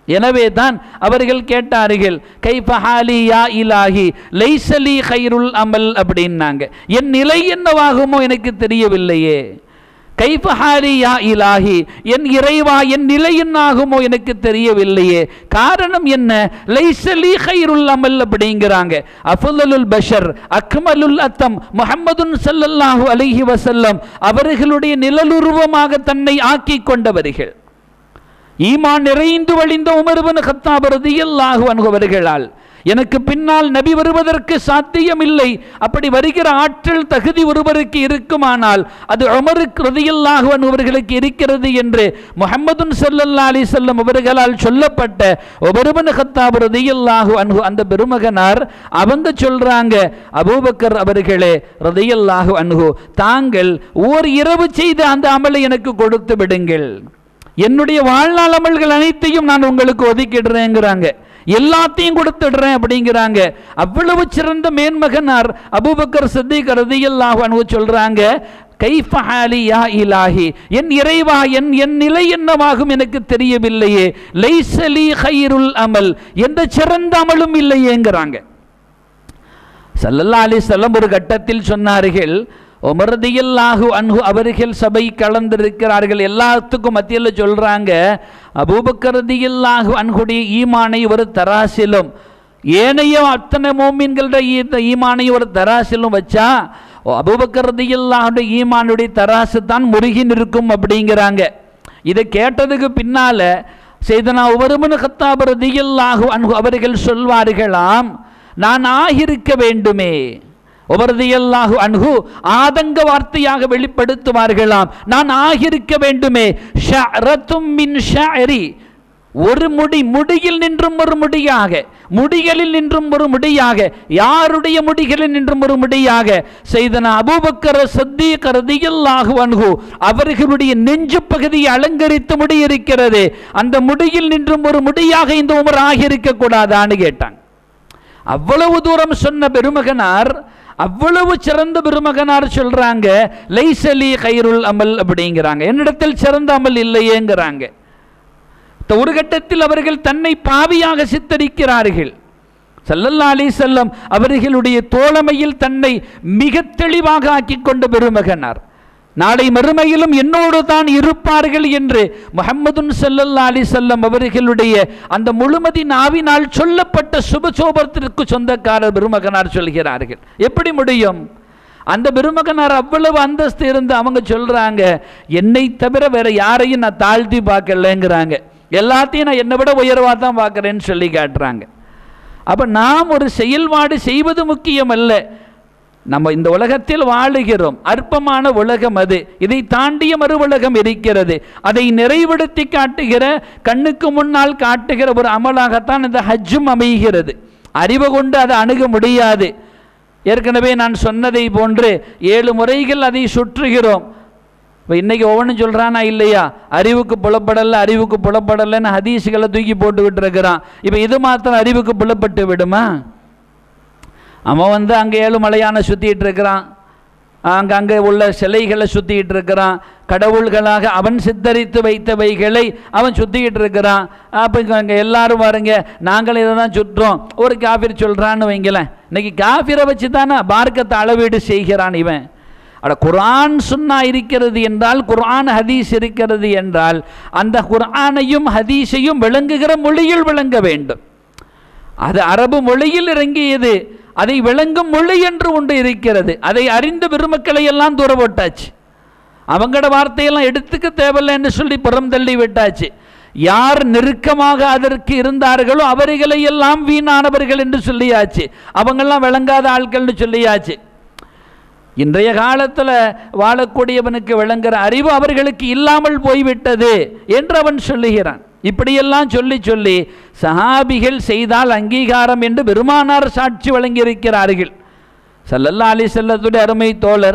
எனவே தான் அவர்கள் கேட்டார்கள் கைஃபஹாலி யா இலாஹி லைசலி கைருல் அமல் அப்படின்னாங்க என் நிலை என்னவாகுமோ எனக்கு தெரியவில்லையே கைஃபஹாலி யா இலாஹி என் இறைவா என் நிலை என்னாகுமோ எனக்கு தெரியவில்லையே காரணம் என்ன லைசலி கைருல் அமல் அப்படிங்கிறாங்க அஃபுல்லலுல் பஷர் அக்மலுல் அத்தம் முஹம்மதுன் ஸல்லல்லாஹு அலைஹி வஸல்லம் அவர்களுடைய நிழலுருவமாக தன்னை ஆக்கிக் கொண்டவர்கள் ஈமான் நிறைந்து வழிந்த உமர்வன் கத்தாப் ரதியல்லாஹு அன்ஹுவர்களால் எனக்கு பின்னால் நபி வருவதற்கு சாத்தியமில்லை அப்படி வருகிற ஆற்றல் தகுதி ஒருவருக்கு இருக்குமானால் அது உமருக்கு ரதியல்லாஹு அன்ஹுவர்களுக்கு இருக்கிறது என்று முஹம்மதுன் ஸல்லல்லாஹு அலைஹி வஸல்லம் அவர்களால் சொல்லப்பட்ட உமர்வன் கத்தாப் ரதியல்லாஹு அன்ஹு அந்த பெருமகனார் அவங்க சொல்றாங்க அபூபக்கர் அவர்களே ரதியல்லாஹு அன்ஹு தாங்கள் ஓர் இரவு செய்த அந்த அமலை எனக்கு கொடுத்து விடுங்கள் என்னுடைய வாழ்நாள் அமல்கள் அனைத்தையும் நான் உங்களுக்கு ஒதுக்கிடுறேங்கிறாங்க எல்லாத்தையும் கொடுத்துடுறேன் அப்படிங்கிறாங்க அவ்வளவு சிறந்த மேன்மகனார் அபூபக்கர் சித்திக் ரதியல்லாஹு அன்ஹு சொல்றாங்க கைஃப ஹாலி யா இலாஹி என் இறைவா என் என் நிலை என்னவாகும் எனக்கு தெரியவில்லையே லைசலி ஹைருல் அமல் எந்த சிறந்த அமலும் இல்லையேங்கிறாங்க சல்லல்லா அலிசல்லம் ஒரு கட்டத்தில் சொன்னார்கள் உமரதியல்லாஹு அன்ஹு அவர்கள் சபை கலந்திருக்கிறார்கள் எல்லாத்துக்கும் மத்தியில் சொல்றாங்க அபூபக்கரதியல்லாஹு அன்ஹுடைய ஈமானை ஒரு தராசிலும் ஏனைய அத்தனை மோமீன்களுடைய ஈ- ஈமானை ஒரு தராசிலும் வச்சா அபூபக்கரதியல்லாஹுடைய ஈமானுடைய தராசு தான் முருகி நிற்கும் அப்படிங்கிறாங்க இதை கேட்டதுக்கு பின்னால செய்தனா உவருமனு கத்தாப ரதியல்லாஹு அன்ஹு அவர்கள் சொல்வார்களாம் நான் ஆகியிருக்க வேண்டுமே உபரதியல்லாஹு அன்ஹு ஆதங்க வார்த்தையாக வெளிப்படுத்துவார்களாம் நான் ஆகியிருக்க வேண்டுமே ஷஅரத்தும் மின் ஷஅரி ஒரு முடி முடியில் நின்றும் ஒரு முடியாக முடிகளில் நின்றும் ஒரு முடியாக யாருடைய முடிகளில் நின்றும் ஒரு முடியாக செய்தன அபூபக்கர சத்தீக் ரதியல்லாஹு அன்ஹு அவர்களுடைய நெஞ்சு பகுதியை அலங்கரித்த முடி இருக்கிறது அந்த முடியில் நின்றும் ஒரு முடியாக இந்த உமர் ஆகியிருக்க கூடாதான்னு கேட்டாங்க அவ்வளவு தூரம் சொன்ன பெருமகனார் அவ்வளவு சிறந்த பெருமகனார் சொல்றாங்க லைசலி கைருல் அமல் அப்படிங்கிறாங்க என்னிடத்தில் சிறந்த அமல் இல்லையேங்கிறாங்க இந்த ஒரு கட்டத்தில் அவர்கள் தன்னை பாவியாக சித்தரிக்கிறார்கள் ஸல்லல்லாஹு அலைஹி செல்லம் அவர்களுடைய தோழமையில் தன்னை மிக தெளிவாக ஆக்கிக் கொண்ட பெருமகனார் நாளை மறுமையிலும் என்னோடு தான் இருப்பார்கள் என்று முஹம்மதுன் ஸல்லல்லாஹு அலைஹி செல்லம் அவர்களுடைய அந்த முழுமதி நாவினால் சொல்லப்பட்ட சுபசோபத்திற்கு சொந்தக்காரர் பெருமகனார் சொல்கிறார்கள் எப்படி முடியும் அந்த பெருமகனார் அவ்வளவு அந்தஸ்து இருந்து அவங்க சொல்றாங்க என்னை தவிர வேற யாரையும் நான் தாழ்த்தி பார்க்கலங்கிறாங்க எல்லாத்தையும் நான் என்னை விட உயர்வாக தான் பார்க்குறேன்னு சொல்லி காட்டுறாங்க அப்போ நாம் ஒரு செயல்பாடு செய்வது முக்கியம் அல்ல நம்ம இந்த உலகத்தில் வாழுகிறோம் அற்பமான உலகம் அது இதை தாண்டிய மறு உலகம் இருக்கிறது அதை நிறைவுபடுத்தி காட்டுகிற கண்ணுக்கு முன்னால் காட்டுகிற ஒரு அமலாகத்தான் இந்த ஹஜ்ஜும் அமைகிறது அறிவு கொண்டு அதை அணுக முடியாது ஏற்கனவே நான் சொன்னதை போன்று ஏழு முறைகள் அதை சுற்றுகிறோம் இப்போ இன்னைக்கு ஒவ்வொன்றும் சொல்கிறானா இல்லையா அறிவுக்கு புலப்படலை அறிவுக்கு புலப்படலைன்னு ஹதீஸுகளை தூக்கி போட்டுக்கிட்டு இருக்கிறான் இப்போ இது மாத்திரம் அறிவுக்கு புலப்பட்டு விடுமா அவன் வந்து அங்கே ஏழுமலையான சுற்றிட்டு இருக்கிறான் அங்கே அங்கே உள்ள சிலைகளை சுற்றிக்கிட்டு இருக்கிறான் கடவுள்களாக அவன் சித்தரித்து வைத்தவைகளை அவன் சுற்றிக்கிட்டு இருக்கிறான் அப்போ அங்கே எல்லாரும் பாருங்க நாங்களும் இதை தான் சுற்றுறோம் ஒரு காஃபிர் சொல்கிறான்னு வைங்களேன் இன்னைக்கு காஃபிரை வச்சு தானே மார்க்கத்தை அளவீடு செய்கிறான் இவன் அட குர்ஆன் சுன்னா இருக்கிறது என்றால் குர்ஆன் ஹதீஸ் இருக்கிறது என்றால் அந்த குர்ஆனையும் ஹதீஸையும் விளங்குகிற மொழியில் விளங்க வேண்டும் அது அரபு மொழியில் இறங்கியது அதை விளங்கும் மொழி என்று ஒன்று இருக்கிறது அதை அறிந்த பெருமக்களை எல்லாம் தூர போட்டாச்சு அவங்களோட வார்த்தையெல்லாம் எடுத்துக்க தேவையில்லைன்னு சொல்லி புறம் தள்ளி விட்டாச்சு யார் நெருக்கமாக அதற்கு இருந்தார்களோ அவர்களை எல்லாம் வீணானவர்கள் என்று சொல்லியாச்சு அவங்கெல்லாம் விளங்காத ஆட்கள்னு சொல்லியாச்சு இன்றைய காலத்தில் வாழக்கூடியவனுக்கு விளங்குற அறிவு அவர்களுக்கு இல்லாமல் போய்விட்டது என்று அவன் சொல்லுகிறான் இப்படியெல்லாம் சொல்லி சொல்லி சஹாபிகள் செய்தால் அங்கீகாரம் என்று பெருமானார் சாட்சி வழங்கியிருக்கிறார்கள் சல்லல்லா அலி செல்லத்துடைய அருமை தோழர்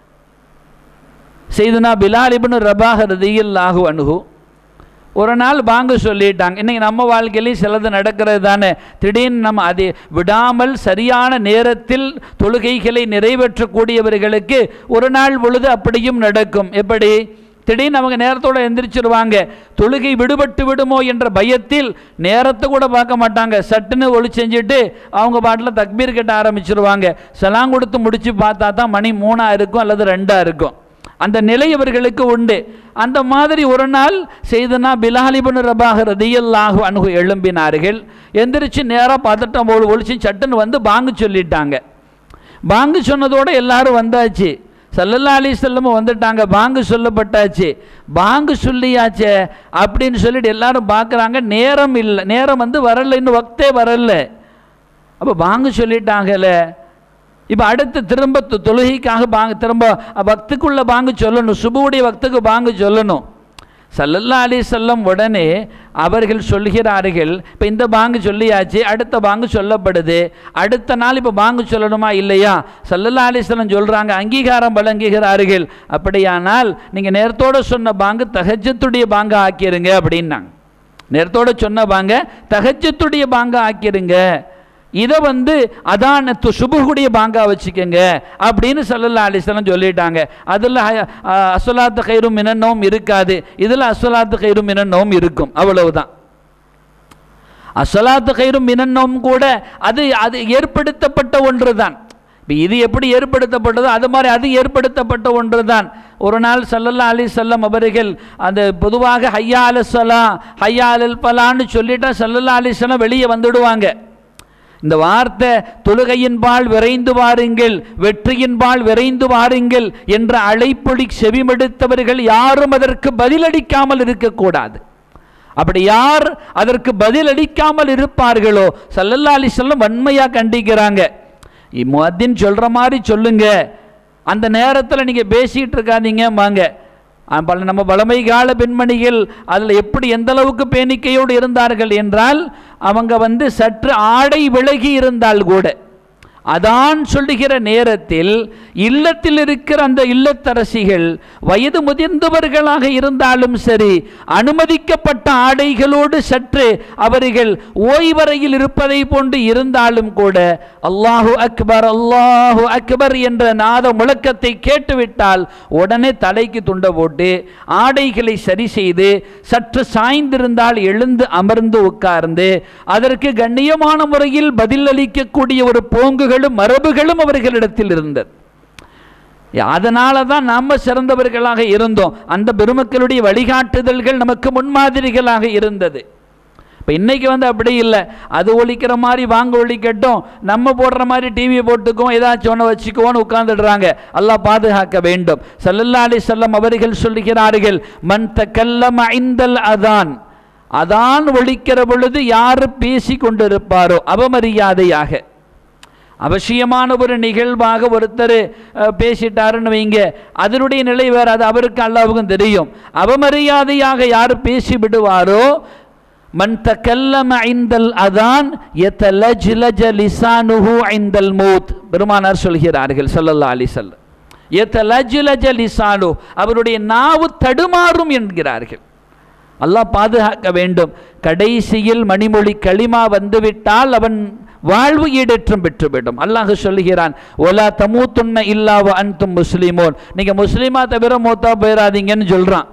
செய்துனா பிலால் இப்னு ரபாஹ் ரதியல்லாஹு அணுகு ஒரு நாள் பாங்க சொல்லிட்டாங்க இன்னைக்கு நம்ம வாழ்க்கையிலையும் சிலது நடக்கிறது தானே திடீர்னு நம்ம அதை விடாமல் சரியான நேரத்தில் தொழுகைகளை நிறைவேற்றக்கூடியவர்களுக்கு ஒரு நாள் பொழுது அப்படியும் நடக்கும் எப்படி திடீர்னு அவங்க நேரத்தோட எந்திரிச்சிருவாங்க தொழுகை விடுபட்டு விடுமோ என்ற பயத்தில் நேரத்தை கூட பார்க்க மாட்டாங்க சட்டுன்னு ஒளி செஞ்சுட்டு அவங்க பாட்டில் தக்பீர் கட்ட ஆரம்பிச்சிருவாங்க சலாம் கொடுத்து முடிச்சு பார்த்தா தான் மணி மூணா இருக்கும் அல்லது ரெண்டா இருக்கும் அந்த நிலை இவர்களுக்கு உண்டு அந்த மாதிரி ஒரு நாள் செய்தனா பிலாலிபன் ரபாக ரதியல்லாஹு அணுகு எழும்பினார்கள் எந்திரிச்சு நேராக பார்த்துட்டோம் ஒளி ஒளிச்சு சட்டுன்னு வந்து பாங்கு சொல்லிட்டாங்க பாங்கு சொன்னதோட எல்லாரும் வந்தாச்சு சல்லல்லா அலிசல்லமும் வந்துட்டாங்க பாங்கு சொல்லப்பட்டாச்சு பாங்கு சொல்லியாச்சே அப்படின்னு சொல்லிட்டு எல்லாரும் பார்க்குறாங்க நேரம் இல்லை நேரம் வந்து வரல இன்னும் வக்தே வரல அப்போ பாங்கு சொல்லிட்டாங்கல்ல இப்போ அடுத்து திரும்ப தொ- தொழுகைக்காக பாங்கு திரும்ப பக்துக்குள்ள பாங்கு சொல்லணும் சுபுவுடைய பக்துக்கு பாங்கு சொல்லணும் சல்லல்லா அலி செல்லம் உடனே அவர்கள் சொல்கிறார்கள் இப்போ இந்த பாங்கு சொல்லியாச்சு அடுத்த பாங்கு சொல்லப்படுது அடுத்த நாள் இப்போ பாங்கு சொல்லணுமா இல்லையா சல்லல்லா அலி செல்லம் சொல்கிறாங்க அங்கீகாரம் வழங்குகிறார்கள் அப்படியானால் நீங்கள் நேரத்தோட சொன்ன பாங்கு தஹஜத்துடைய பாங்க ஆக்கிருங்க அப்படின்னாங்க நேரத்தோட சொன்ன பாங்க தஹஜத்துடைய பாங்க ஆக்கிருங்க இதை வந்து அதான் சுபுகுடைய பாங்கா வச்சுக்கோங்க அப்படின்னு சல்லல்லா அலிஸ்லாம் சொல்லிட்டாங்க அதில் அஸ்வலாத்து கயிறும் மினன்னவும் இருக்காது இதில் அஸ்வலாத்து கயிறும் மினன்னவும் இருக்கும் அவ்வளவுதான் அஸ்வலாத்து கயிறும் மினன்னவும் கூட அது அது ஏற்படுத்தப்பட்ட ஒன்று தான் இப்போ இது எப்படி ஏற்படுத்தப்பட்டதோ அது மாதிரி அது ஏற்படுத்தப்பட்ட ஒன்று தான் ஒரு நாள் சல்லல்லா அலி சல்லம் அவர்கள் அந்த பொதுவாக ஹையா அல சலா ஹையா அலல் பலான்னு சொல்லிட்டா சல்லல்லா அலி சலம் வெளியே வந்துடுவாங்க இந்த வார்த்தை தொழுகையின் பால் விரைந்து வாருங்கள் வெற்றியின் பால் விரைந்து வாருங்கள் என்ற அழைப்பொலி செவிமடுத்தவர்கள் யாரும் அதற்கு பதிலளிக்காமல் இருக்கக்கூடாது அப்படி யார் அதற்கு பதிலளிக்காமல் இருப்பார்களோ சல்லல்லா அலிஸ்லாம் வன்மையாக கண்டிக்கிறாங்க இம்முஅத்தின் சொல்கிற மாதிரி சொல்லுங்க அந்த நேரத்தில் நீங்கள் பேசிகிட்டு இருக்காதீங்க வாங்க ஆ, பல நம்ம பழமை கால பெண்மணிகள் அதில் எப்படி எந்த அளவுக்கு பேணிக்கையோடு இருந்தார்கள் என்றால் அவங்க வந்து சற்று ஆடை விலகி இருந்தால் கூட அதான் சொல்லுகிற நேரத்தில் இல்லத்தில் இருக்கிற அந்த இல்லத்தரசிகள் வயது முதிர்ந்தவர்களாக இருந்தாலும் சரி அனுமதிக்கப்பட்ட ஆடைகளோடு சற்று அவர்கள் ஓய்வறையில் இருப்பதை போன்று இருந்தாலும் கூட அல்லாஹு அக்பர் அல்லாஹு அக்பர் என்ற நாத முழக்கத்தை கேட்டுவிட்டால் உடனே தலைக்கு துண்டை போட்டு ஆடைகளை சரி செய்து சற்று சாய்ந்திருந்தால் எழுந்து அமர்ந்து உட்கார்ந்து அதற்கு கண்ணியமான முறையில் பதிலளிக்கக்கூடிய ஒரு போங்குகளும் மரபுகளும் அவர்களிடத்தில் இருந்தது அதனால தான் நாம் சிறந்தவர்களாக இருந்தோம் அந்த பெருமக்களுடைய வழிகாட்டுதல்கள் நமக்கு முன்மாதிரிகளாக இருந்தது இப்போ இன்னைக்கு வந்து அப்படி இல்லை அது ஒழிக்கிற மாதிரி வாங்க ஒழிக்கட்டும் நம்ம போடுற மாதிரி டிவியை போட்டுக்குவோம் ஏதாச்சும் ஒன்று வச்சுக்குவோன்னு உட்கார்ந்துடுறாங்க அல்லாஹ் பாதுகாக்க வேண்டும் சல்லல்லா அலி செல்லம் அவர்கள் சொல்லுகிறார்கள் மன் தக்கல்லம் ஐந்தல் அதான் அதான் ஒழிக்கிற பொழுது யார் பேசி கொண்டிருப்பாரோ அவமரியாதையாக அவசியமான ஒரு நிகழ்வாக ஒருத்தர் அஹ், பேசிட்டாருன்னு வைங்க அதனுடைய நிலை வேறு அது அவருக்கு அல்லாவுக்கும் தெரியும் அவமரியாதையாக யார் பேசி விடுவாரோ மன் தக்கல்லம ஐந்தல் அதான் எத்தலஜ்லஜ லிசானுஹு ஐந்தல் மூத் பெருமானார் சொல்கிறார்கள் ஸல்லல்லாஹு அலைஹி வஸல்லம் எத்தலஜ்லஜ லிசானு அவருடைய நாவு தடுமாறும் என்கிறார்கள் அல்லாஹ் பாதுகாக்க வேண்டும் கடைசியில் மணிமொழி களிமா வந்துவிட்டால் அவன் வாழ்வு ஈடேற்றம் பெற்றுவிடும் அல்லாஹ் சொல்லுகிறான் ஒலா தமூத்துன்ன இல்லாவ அன்தும் முஸ்லிமோன் நீங்க முஸ்லிமா தவிர மூத்தா போயிடாதீங்கன்னு சொல்றான்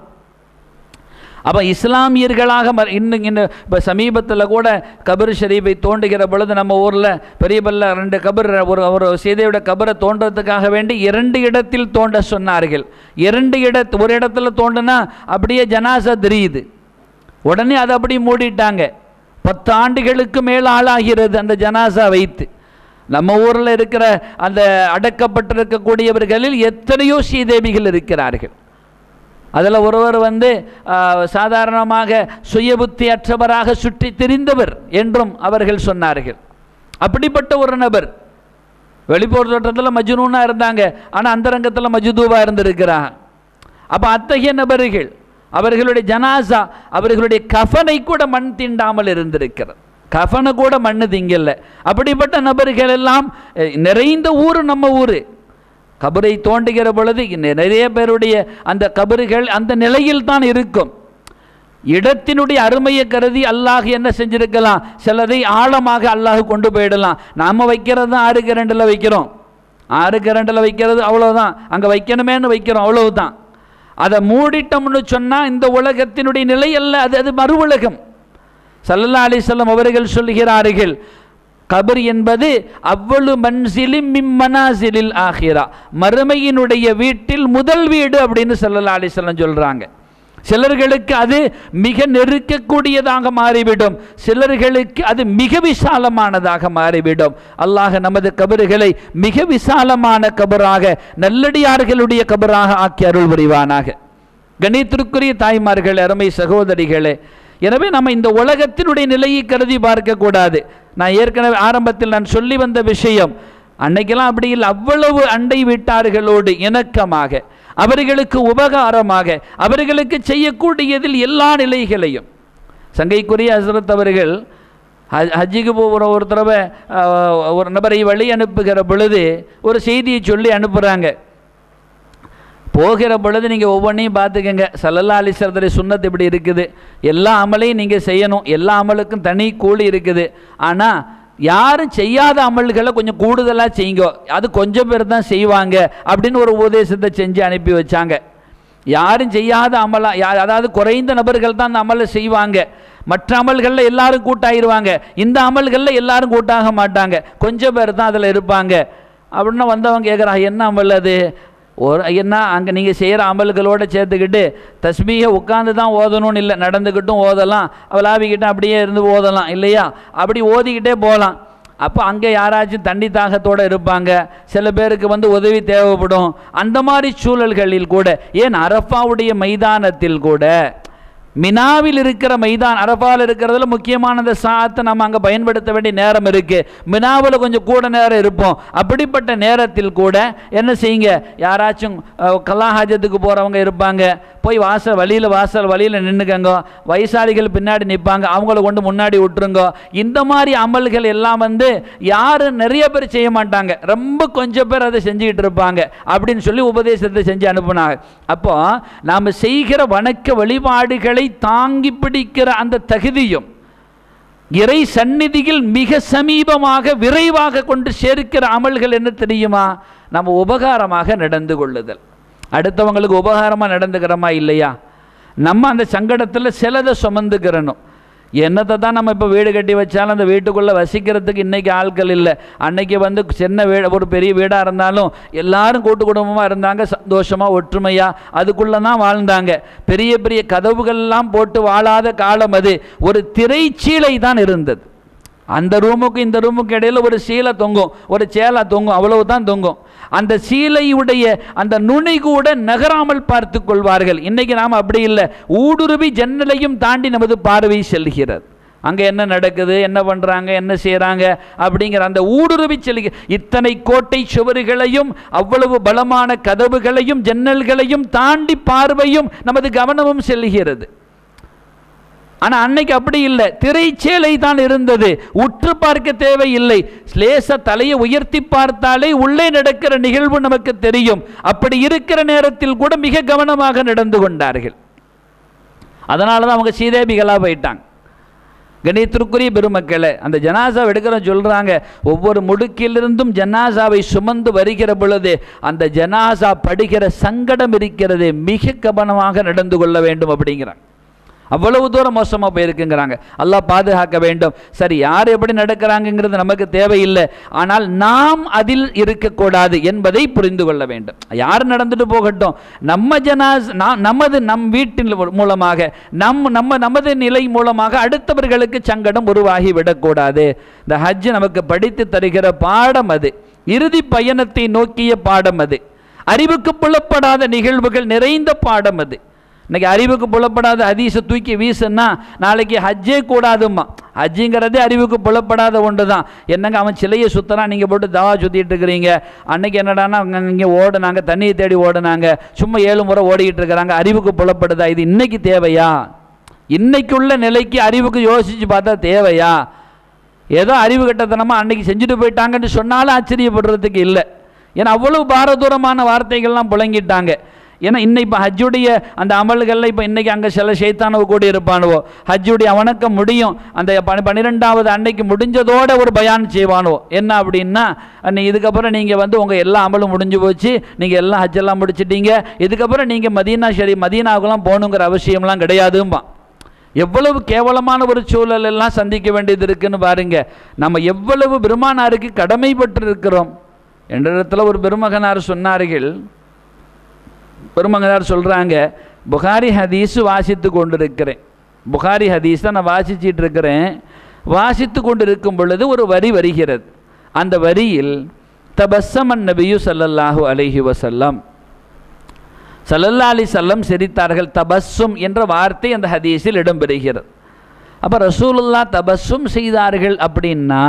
அப்போ இஸ்லாமியர்களாக ம- இன்னும் இன்னும் இப்போ சமீபத்தில் கூட கபர் ஷரீஃபை தோண்டுகிற பொழுது நம்ம ஊரில் பெரியபல்ல ரெண்டு கபர் ஒரு ஒரு சீதையோட கபரை தோண்டுறதுக்காக வேண்டி இரண்டு இடத்தில் தோண்ட சொன்னார்கள் இரண்டு இடத்து ஒரு இடத்துல தோண்டுனா அப்படியே ஜனாசா தெரியுது உடனே அதை அப்படி மூடிட்டாங்க பத்து ஆண்டுகளுக்கு மேல் ஆளாகிறது அந்த ஜனாசா வைத்து நம்ம ஊரில் இருக்கிற அந்த அடக்கப்பட்டிருக்கக்கூடியவர்களில் எத்தனையோ ஸ்ரீதேவிகள் இருக்கிறார்கள் அதில் ஒருவர் வந்து ஆ, சாதாரணமாக சுயபுத்தி அற்றவராக சுற்றி திரிந்தவர் என்றும் அவர்கள் சொன்னார்கள் அப்படிப்பட்ட ஒரு நபர் வெளிப்போர் தோட்டத்தில் மஜ்னூனா இருந்தாங்க ஆனால் அந்தரங்கத்தில் மஜ்தூவா இருந்திருக்கிறாங்க அப்போ அத்தகைய நபர்கள் அவர்களுடைய ஜனாசா அவர்களுடைய கஃனை கூட மண் தீண்டாமல் இருந்திருக்கிறது கஃனை கூட மண்ணு திங்கல அப்படிப்பட்ட நபர்கள் எல்லாம் அஹ், நிறைந்த ஊர் நம்ம ஊர் கபரை தோண்டுகிற பொழுது நி- நிறைய பேருடைய அந்த கபறுகள் அந்த நிலையில் தான் இருக்கும் இடத்தினுடைய அருமையை கருதி அல்லாஹ் என்ன செஞ்சிருக்கலாம் சிலதை ஆழமாக அல்லாஹ் கொண்டு போயிடலாம் நாம் வைக்கிறது தான் ஆறு கரண்டில் வைக்கிறோம் ஆறு கரண்டில் வைக்கிறது அவ்வளவுதான் அங்கே வைக்கணுமேன்னு வைக்கிறோம் அவ்வளவுதான் அதை மூடிட்டோம்னு சொன்னால் இந்த உலகத்தினுடைய நிலை அல்ல அது அது மறு உலகம் சல்லல்லா அலிசல்லம் அவர்கள் சொல்கிறார்கள் கபர் என்பது அவ்வளவு மன்சிலிம் மிம்மனாசிலில் ஆகிறா மறுமையினுடைய வீட்டில் முதல் வீடு அப்படின்னு சல்லல்லா அலிசல்லம் சொல்கிறாங்க சிலர்களுக்கு அது மிக நெருக்கக்கூடியதாக மாறிவிடும் சிலர்களுக்கு அது மிக விசாலமானதாக மாறிவிடும் அல்லாஹ் நமது கபறுகளை மிக விசாலமான கபராக நல்லடியார்களுடைய கபராக ஆக்கி அருள் புரிவானாக கணித்திற்குரிய தாய்மார்கள் அருமை சகோதரிகளே எனவே நம்ம இந்த உலகத்தினுடைய நிலையை கருதி பார்க்கக்கூடாது நான் ஏற்கனவே ஆரம்பத்தில் நான் சொல்லி வந்த விஷயம் அன்னைக்கெல்லாம் அப்படி இல்லை அவ்வளவு அண்டை வீட்டார்களோடு இணக்கமாக அவர்களுக்கு உபகாரமாக அவர்களுக்கு செய்யக்கூடியதில் எல்லா நிலைகளையும் சங்கைக்குரிய ஹசரத் அவர்கள் ஹஜ் ஹஜ்ஜுக்கு போகிற ஒரு தடவை அஹ், ஒரு நபரை வழி அனுப்புகிற பொழுது ஒரு செய்தியை சொல்லி அனுப்புகிறாங்க போகிற பொழுது நீங்கள் ஒவ்வொன்றையும் பார்த்துக்கங்க சல்லல்லா அலிசரத்துடைய சுண்ணத்து இப்படி இருக்குது எல்லா அமலையும் நீங்கள் செய்யணும் எல்லா அமலுக்கும் தனி கூலி இருக்குது ஆனால் யாரும் செய்யாத அமல்களை கொஞ்சம் கூடுதலாக செய்யுங்க அது கொஞ்சம் பேர் தான் செய்வாங்க அப்படின்னு ஒரு உபதேசத்தை செஞ்சு அனுப்பி வச்சாங்க யாரும் செய்யாத அமலா யார் அதாவது குறைந்த நபர்கள் தான் அந்த அமலை செய்வாங்க மற்ற அமல்களில் எல்லாரும் கூட்டாயிருவாங்க இந்த அமல்களில் எல்லாரும் கூட்டாக மாட்டாங்க கொஞ்சம் பேர் தான் அதில் இருப்பாங்க அப்படின்னா வந்தவங்க கேட்குறாங்க என்ன அமல் அது ஒரு என்ன அங்கே நீங்கள் செய்கிற அமல்களோடு சேர்த்துக்கிட்டு தஸ்மீகை உட்காந்து தான் ஓதணும்னு இல்லை நடந்துக்கிட்டும் ஓதலாம் விளாவிக்கிட்டும் அப்படியே இருந்து ஓதலாம் இல்லையா அப்படி ஓதிக்கிட்டே போகலாம் அப்போ அங்கே யாராச்சும் தண்ணி தாகத்தோடு இருப்பாங்க சில பேருக்கு வந்து உதவி தேவைப்படும் அந்த மாதிரி சூழல்களில் கூட ஏன் அரஃபாவுடைய மைதானத்தில் கூட மினாவில் இருக்கிற மைதான் அரபாவில் இருக்கிறதுல முக்கியமான அந்த சாத்தை நம்ம அங்கே பயன்படுத்த வேண்டிய நேரம் இருக்குது மினாவில் கொஞ்சம் கூட நேரம் இருப்போம் அப்படிப்பட்ட நேரத்தில் கூட என்ன செய்யுங்க யாராச்சும் அஹ், கலாஹாஜத்துக்கு போகிறவங்க இருப்பாங்க போய் வாசல் வழியில் வாசல் வழியில் நின்றுக்கங்க வயசாளிகள் பின்னாடி நிற்பாங்க அவங்கள கொண்டு முன்னாடி விட்டுருங்க இந்த மாதிரி அமல்கள் எல்லாம் வந்து யாரும் நிறைய பேர் செய்ய மாட்டாங்க ரொம்ப கொஞ்சம் பேர் அதை செஞ்சுக்கிட்டு இருப்பாங்க அப்படின்னு சொல்லி உபதேசத்தை செஞ்சு அனுப்புனாங்க அப்போ நாம் செய்கிற வணக்க வழிபாடுகளை தாங்கி பிடிக்கிற அந்த தகுதியும் இறை சந்நிதியில் மிக சமீபமாக விரைவாக கொண்டு சேர்க்கிற அமல்கள் என்ன தெரியுமா நம்ம உபகாரமாக நடந்து கொள்ளுதல் அடுத்தவங்களுக்கு உபகாரமாக நடந்துக்கிறோமா இல்லையா நம்ம அந்த சங்கடத்தில் சிலதை சுமந்துக்கிறணும் என்னத்தை தான் நம்ம இப்போ வீடு கட்டி வச்சாலும் அந்த வீட்டுக்குள்ளே வசிக்கிறதுக்கு இன்றைக்கி ஆட்கள் இல்லை அன்னைக்கு வந்து சின்ன வீடு ஒரு பெரிய வீடாக இருந்தாலும் எல்லாரும் கூட்டு குடும்பமாக இருந்தாங்க சந்தோஷமாக ஒற்றுமையாக அதுக்குள்ளே தான் வாழ்ந்தாங்க பெரிய பெரிய கதவுகள்லாம் போட்டு வாழாத காலம் அது ஒரு திரைச்சீலை தான் இருந்தது அந்த ரூமுக்கு இந்த ரூமுக்கு இடையில ஒரு சீலை தொங்கும் ஒரு சேலை தொங்கும் அவ்வளவு தான் தொங்கும் அந்த சீலையுடைய அந்த நுனி கூட நகராமல் பார்த்து கொள்வார்கள் இன்னைக்கு நாம் அப்படி இல்லை ஊடுருவி ஜன்னலையும் தாண்டி நமது பார்வை செல்கிறது அங்கே என்ன நடக்குது என்ன பண்ணுறாங்க என்ன செய்கிறாங்க அப்படிங்கிற அந்த ஊடுருவி செல்க இத்தனை கோட்டை சுவறுகளையும் அவ்வளவு பலமான கதவுகளையும் ஜன்னல்களையும் தாண்டி பார்வையும் நமது கவனமும் செல்கிறது ஆனால் அன்னைக்கு அப்படி இல்லை திரைச்சேலை தான் இருந்தது உற்று பார்க்க தேவையில்லை லேச தலையை உயர்த்தி பார்த்தாலே உள்ளே நடக்கிற நிகழ்வு நமக்கு தெரியும் அப்படி இருக்கிற நேரத்தில் கூட மிக கவனமாக நடந்து கொண்டார்கள் அதனால தான் அவங்க சீதேபிகளாக போயிட்டாங்க கணித்திற்குரிய பெருமக்களே அந்த ஜனாசா எடுக்கிறோம் சொல்கிறாங்க ஒவ்வொரு முடுக்கிலிருந்தும் ஜனாசாவை சுமந்து வருகிற பொழுது அந்த ஜனாசா படுகிற சங்கடம் இருக்கிறது மிக கவனமாக நடந்து கொள்ள வேண்டும் அப்படிங்கிறாங்க அவ்வளவு தூரம் மோசமாக போயிருக்குங்கிறாங்க அல்லாஹ் பாதுகாக்க வேண்டும் சரி யார் எப்படி நடக்கிறாங்கங்கிறது நமக்கு தேவையில்லை ஆனால் நாம் அதில் இருக்கக்கூடாது என்பதை புரிந்து கொள்ள வேண்டும் யார் நடந்துட்டு போகட்டும் நம்ம ஜனாஸ் நாம் நமது நம் வீட்டின் மூலமாக நம் நம்ம நமது நிலை மூலமாக அடுத்தவர்களுக்கு சங்கடம் உருவாகி விடக்கூடாது இந்த ஹஜ் நமக்கு படித்து தருகிற பாடம் அது இறுதி பயணத்தை நோக்கிய பாடம் அது அறிவுக்கு புலப்படாத நிகழ்வுகள் நிறைந்த பாடம் அது இன்னைக்கு அறிவுக்கு புலப்படாத ஹதீஸை தூக்கி வீசுன்னா நாளைக்கு ஹஜ்ஜே கூடாதும்மா ஹஜ்ஜுங்கிறதே அறிவுக்கு புலப்படாத ஒன்று தான் என்னங்க அவன் சிலையை சுத்தலாம் நீங்கள் போட்டு தவா சுற்றிட்டு இருக்கிறீங்க அன்னைக்கு என்னடான்னா அவங்க இங்கே ஓடுனாங்க தண்ணியை தேடி ஓடுனாங்க சும்மா ஏழு முறை ஓடிக்கிட்டு இருக்கிறாங்க அறிவுக்கு புலப்படுதா இது இன்னைக்கு தேவையா இன்னைக்குள்ள நிலைக்கு அறிவுக்கு யோசித்து பார்த்தா தேவையா ஏதோ அறிவு கட்டத்தனமாக அன்னைக்கு செஞ்சுட்டு போயிட்டாங்கன்னு சொன்னாலும் ஆச்சரியப்படுறதுக்கு இல்லை ஏன்னா அவ்வளவு பாரதூரமான வார்த்தைகள்லாம் புழங்கிட்டாங்க ஏன்னா இன்னைக்கு இப்போ ஹஜ்ஜுடைய அந்த அமல்களில் இப்போ இன்றைக்கி அங்கே சில சைத்தானவ கூடி இருப்பானுவோ ஹஜ்ஜுடைய வணக்கம் முடியும் அந்த பனி பன்னிரெண்டாவது அன்னைக்கு முடிஞ்சதோட ஒரு பயான் செய்வானுவோ என்ன அப்படின்னா அன்னை இதுக்கப்புறம் நீங்கள் வந்து உங்கள் எல்லா அமலும் முடிஞ்சு போச்சு நீங்கள் எல்லாம் ஹஜ்ஜெல்லாம் முடிச்சிட்டீங்க இதுக்கப்புறம் நீங்கள் மதீனா சரி மதீனாவுக்கெல்லாம் போகணுங்கிற அவசியம்லாம் கிடையாதும்பான் எவ்வளவு கேவலமான ஒரு சூழல் எல்லாம் சந்திக்க வேண்டியது இருக்குன்னு பாருங்க நம்ம எவ்வளவு பெருமானாருக்கு கடமைப்பட்டு இருக்கிறோம் என்ற இடத்துல ஒரு பெருமகனார் சொன்னார்கள் பெருமகனார் சொல்கிறாங்க புகாரி ஹதீஸ் வாசித்து கொண்டிருக்கிறேன் புகாரி ஹதீஸ் தான் நான் வாசிச்சிட்டு இருக்கிறேன் வாசித்து கொண்டு இருக்கும் பொழுது ஒரு வரி வருகிறது அந்த வரியில் தபஸ்ஸமன் நபியு ஸல்லல்லாஹு அலைஹி வஸல்லம் சல்லல்லா அலி சல்லம் சிரித்தார்கள் தபஸ்ஸும் என்ற வார்த்தை அந்த ஹதீஸில் இடம்பெறுகிறது அப்போ ரசூலுல்லா தபஸ்ஸும் செய்தார்கள் அப்படின்னா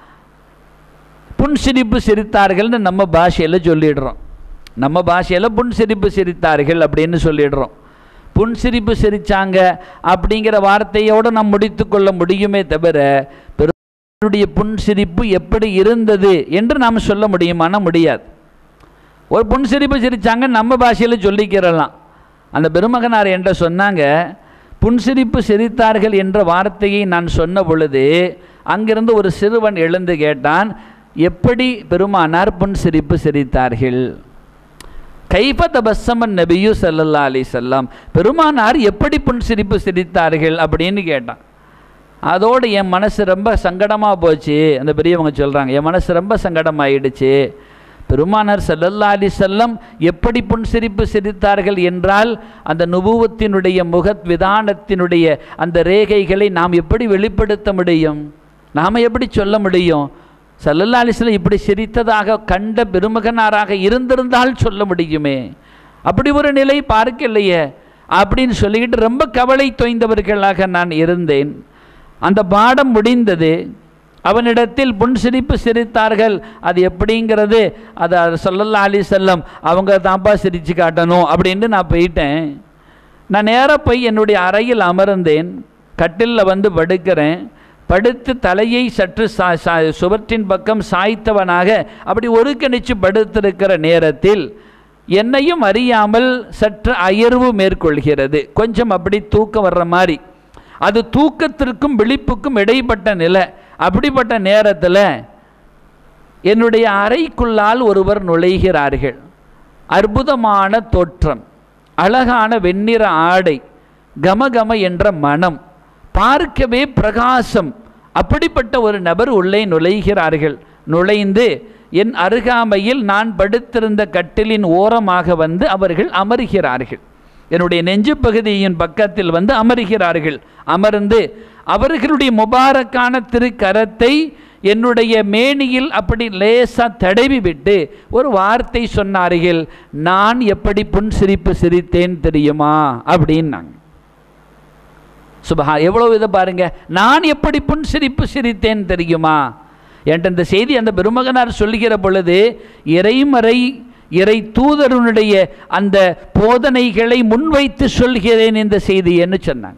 புன்சிரிப்பு சிரித்தார்கள்னு நம்ம பாஷையில் சொல்லிடுறோம் நம்ம பாஷையில் புன்சிரிப்பு சிரித்தார்கள் அப்படின்னு சொல்லிடுறோம் புன்சிரிப்பு சிரித்தாங்க அப்படிங்கிற வார்த்தையோடு நாம் முடித்து கொள்ள முடியுமே தவிர பெருடைய புன்சிரிப்பு எப்படி இருந்தது என்று நாம் சொல்ல முடியுமானா முடியாது ஒரு புன்சிரிப்பு சிரித்தாங்க நம்ம பாஷையில் சொல்லிக்கிறலாம் அந்த பெருமகனார் என்ற சொன்னாங்க புன்சிரிப்பு சிரித்தார்கள் என்ற வார்த்தையை நான் சொன்ன பொழுது அங்கிருந்து ஒரு சிறுவன் எழுந்து கேட்டான் எப்படி பெருமானார் புன்சிரிப்பு சிரித்தார்கள் கைஃப தபஸ்ஸமன் நபியு ஸல்லல்லாஹு அலைஹி வஸல்லம் பெருமானார் எப்படி புன்சிரிப்பு சிரித்தார்கள் அப்படின்னு கேட்டான் அதோடு என் மனசு ரொம்ப சங்கடமாக போச்சு அந்த பெரியவங்க சொல்கிறாங்க என் மனசு ரொம்ப சங்கடமாயிடுச்சு பெருமானார் ஸல்லல்லாஹு அலைஹி வஸல்லம் எப்படி புன்சிரிப்பு சிரித்தார்கள் என்றால் அந்த நுபுவத்தினுடைய முகத் விதானத்தினுடைய அந்த ரேகைகளை நாம் எப்படி வெளிப்படுத்த முடியும் நாம் எப்படி சொல்ல முடியும் சல்லல்லா அலிஸ்லாம் இப்படி சிரித்ததாக கண்ட பெருமகனாராக இருந்திருந்தால் சொல்ல முடியுமே அப்படி ஒரு நிலை பார்க்கலையே அப்படின்னு சொல்லிக்கிட்டு ரொம்ப கவலை தோய்ந்தவர்களாக நான் இருந்தேன் அந்த பாடம் முடிந்தது அவனிடத்தில் புன்சிரிப்பு சிரித்தார்கள் அது எப்படிங்கிறது அது அது சொல்லல்லா அலி செல்லம் அவங்க தான்ப்பா சிரித்து காட்டணும் அப்படின்ட்டு நான் போயிட்டேன் நான் நேராக போய் என்னுடைய அறையில் அமர்ந்தேன் கட்டிலில் வந்து படுக்கிறேன் படுத்து தலையை சற்று சா சா சுவற்றின் பக்கம் சாய்த்தவனாக அப்படி ஒருங்கிணைச்சு படுத்திருக்கிற நேரத்தில் என்னையும் அறியாமல் சற்று அயர்வு மேற்கொள்கிறது கொஞ்சம் அப்படி தூக்கம் வர்ற மாதிரி அது தூக்கத்திற்கும் விழிப்புக்கும் இடைப்பட்ட நிலை அப்படிப்பட்ட நேரத்தில் என்னுடைய அறைக்குள்ளால் ஒருவர் நுழைகிறார்கள் அற்புதமான தோற்றம் அழகான வெண்ணிற ஆடை கமகம என்ற மனம் பார்க்கவே பிரகாசம் அப்படிப்பட்ட ஒரு நபர் உள்ளே நுழைகிறார்கள் நுழைந்து என் அருகாமையில் நான் படுத்திருந்த கட்டிலின் ஓரமாக வந்து அவர்கள் அமர்கிறார்கள் என்னுடைய நெஞ்சு பகுதியின் பக்கத்தில் வந்து அமர்கிறார்கள் அமர்ந்து அவர்களுடைய முபாரக்கான திருக்கரத்தை என்னுடைய மேனியில் அப்படி லேசா தடவி விட்டு ஒரு வார்த்தை சொன்னார்கள் நான் எப்படி புன்சிரிப்பு சிரித்தேன் தெரியுமா அப்படின்னாங்க சுபஹா எவ்வளோ இதை பாருங்க நான் எப்படி புன்சிரிப்பு சிரித்தேன் தெரியுமா என்கிட்ட இந்த செய்தி அந்த பெருமகனார் சொல்லுகிற பொழுது இறைமறை இறை தூதருனுடைய அந்த போதனைகளை முன்வைத்து சொல்கிறேன் இந்த செய்தின்னு சொன்னாங்க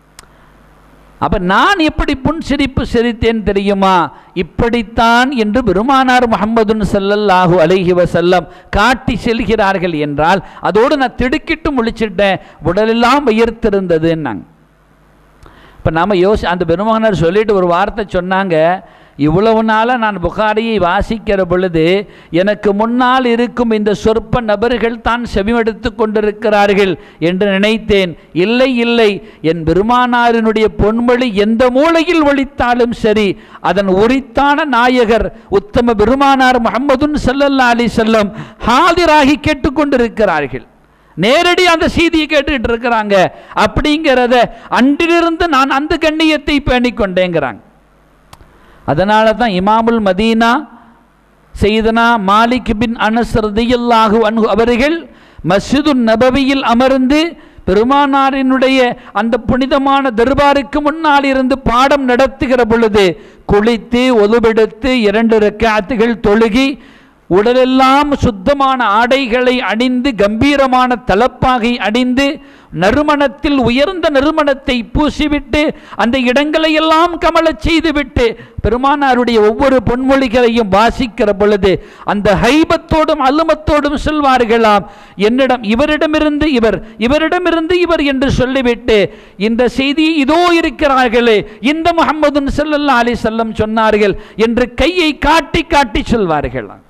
அப்ப நான் எப்படி புன்சிரிப்பு சிரித்தேன் தெரியுமா இப்படித்தான் என்று பெருமானார் முகமதுன் சல்லல்லாஹு அலைஹி வசல்லம் காட்டி செல்கிறார்கள் என்றால் அதோடு நான் திடுக்கிட்டு முழிச்சிட்டேன் உடலெல்லாம் உயர்த்திருந்ததுன்னாங்க இப்போ நம்ம யோசி அந்த பெருமகனார் சொல்லிட்டு ஒரு வார்த்தை சொன்னாங்க இவ்வளவு நாளாக நான் புகாரியை வாசிக்கிற பொழுது எனக்கு முன்னால் இருக்கும் இந்த சொற்ப நபர்கள் தான் செவிமடுத்து கொண்டிருக்கிறார்கள் என்று நினைத்தேன் இல்லை இல்லை என் பெருமானாரினுடைய பொன்மொழி எந்த மூலையில் ஒழித்தாலும் சரி அதன் உரித்தான நாயகர் உத்தம பெருமானார் முகமதுன் சல்லல்லா அலி செல்லம் ஹாதிராகி கேட்டுக்கொண்டிருக்கிறார்கள் நேரடி அந்த செய்தியை கேட்டுக்கிட்டு இருக்கிறாங்க அப்படிங்கிறத அன்றிலிருந்து நான் அந்த கண்ணியத்தை பேணிக் கொண்டேங்கிறாங்க அதனால தான் இமாமுல் மதீனா செய்தனா மாலிக் பின் அனஸ் ரதியல்லாஹு அன்ஹு அவர்கள் மஸ்ஜிது நபவியில் அமர்ந்து பெருமானாரினுடைய அந்த புனிதமான தர்பாருக்கு முன்னால் இருந்து பாடம் நடத்துகிற பொழுது குளித்து ஒதுவெடுத்து இரண்டு ரெக்காத்துகள் தொழுகி உடலெல்லாம் சுத்தமான ஆடைகளை அணிந்து கம்பீரமான தலப்பாகை அணிந்து நறுமணத்தில் உயர்ந்த நறுமணத்தை பூசிவிட்டு அந்த இடங்களை எல்லாம் கமலச் செய்துவிட்டு பெருமானாருடைய ஒவ்வொரு பொன்மொழிகளையும் வாசிக்கிற பொழுது அந்த ஹைபத்தோடும் அலுமத்தோடும் சொல்வார்களாம் என்னிடம் இவரிடமிருந்து இவர் இவரிடமிருந்து இவர் என்று சொல்லிவிட்டு இந்த செய்தி இதோ இருக்கிறார்களே இந்த முகமது சல்லல்லா அலி செல்லம் சொன்னார்கள் என்று கையை காட்டி காட்டி சொல்வார்களாம்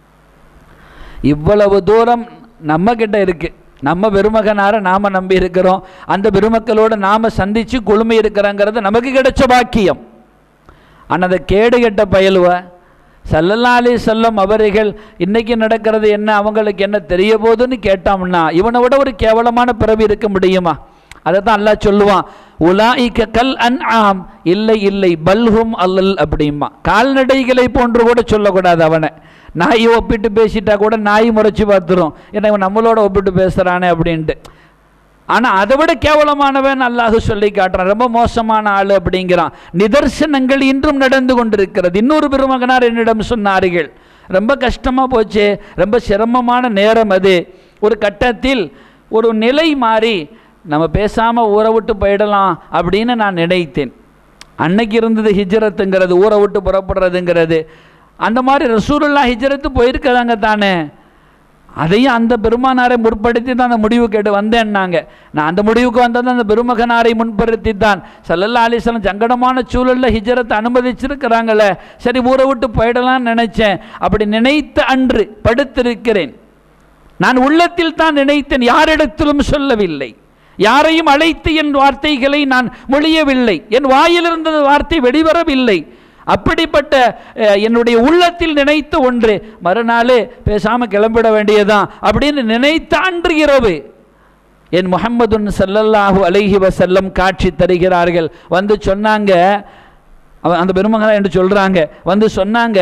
இவ்வளவு தூரம் நம்ம கிட்ட இருக்கு நம்ம பெருமகனார நாம நம்பி இருக்கிறோம் அந்த பெருமக்களோட நாம சந்திச்சு குழுமை இருக்கிறோங்கிறது நமக்கு கிடைச்ச பாக்கியம் ஆனால் அந்த கேடு கெட்ட பயலுவ சல்லல்லா அலி செல்லம் அவர்கள் இன்னைக்கு நடக்கிறது என்ன அவங்களுக்கு என்ன தெரிய போகுதுன்னு கேட்டோம்னா இவனை விட ஒரு கேவலமான பிறவி இருக்க முடியுமா அதை தான் அல்லாஹ் சொல்லுவான் உலாஇக்க கல் அன் ஆம் இல்லை இல்லை பல்ஹும் அல்லல் அப்படிமா கால்நடைகளை போன்று கூட சொல்லக்கூடாது அவனை நாயை ஒப்பிட்டு பேசிட்டா கூட நாய் முறைச்சி பார்த்துரும் ஏன்னா இவன் நம்மளோட ஒப்பிட்டு பேசுகிறானே அப்படின்ட்டு ஆனால் அதை விட கேவலமானவன் அல்லாஹ் சொல்லி காட்டுறான் ரொம்ப மோசமான ஆள் அப்படிங்கிறான் நிதர்சனங்கள் இன்றும் நடந்து கொண்டிருக்கிறது இன்னொரு பெருமகனார் என்னிடம் சொன்னார்கள் ரொம்ப கஷ்டமாக போச்சு ரொம்ப சிரமமான நேரம் அது ஒரு கட்டத்தில் ஒரு நிலை மாறி நம்ம பேசாமல் ஊரை விட்டு போயிடலாம் அப்படின்னு நான் நினைத்தேன் அன்னைக்கு இருந்தது ஹிஜ்ரத்துங்கிறது ஊரை விட்டு புறப்படுறதுங்கிறது அந்த மாதிரி ரசூலுல்லா ஹிஜ்ரத்து போயிருக்கதாங்க தானே அதையும் அந்த பெருமானாரை முற்படுத்தி தான் அந்த முடிவு கேட்டு வந்தேன்னாங்க நான் அந்த முடிவுக்கு வந்தது அந்த பெருமகனாரை முன்படுத்தி தான் சல்லல்லா அலிஸ்லாம் சங்கடமான சூழலில் ஹிஜரத்தை அனுமதிச்சிருக்கிறாங்களே சரி ஊரை விட்டு போயிடலாம்னு நினைச்சேன் அப்படி நினைத்த அன்று படுத்திருக்கிறேன் நான் உள்ளத்தில் தான் நினைத்தேன் யாரிடத்திலும் சொல்லவில்லை யாரையும் அழைத்து என் வார்த்தைகளை நான் மொழியவில்லை என் வாயிலிருந்த வார்த்தை வெளிவரவில்லை அப்படிப்பட்ட அஹ், என்னுடைய உள்ளத்தில் நினைத்த ஒன்று மறுநாள் பேசாமல் கிளம்பிட வேண்டியதுதான் அப்படின்னு நினைத்த அன்று இரவு என் முஹம்மதுன் ஸல்லல்லாஹு அலைஹி வஸல்லம் காட்சி தருகிறார்கள் வந்து சொன்னாங்க அவன் அந்த பெருமகனா என்று சொல்கிறாங்க வந்து சொன்னாங்க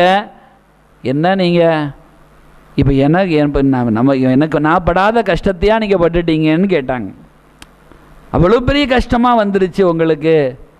என்ன நீங்கள் இப்போ எனக்கு இப்ப நான் நம்ம எனக்கு நான் படாத கஷ்டத்தையா நீங்கள் பட்டுட்டீங்கன்னு கேட்டாங்க அவ்வளோ பெரிய கஷ்டமாக வந்துருச்சு உங்களுக்கு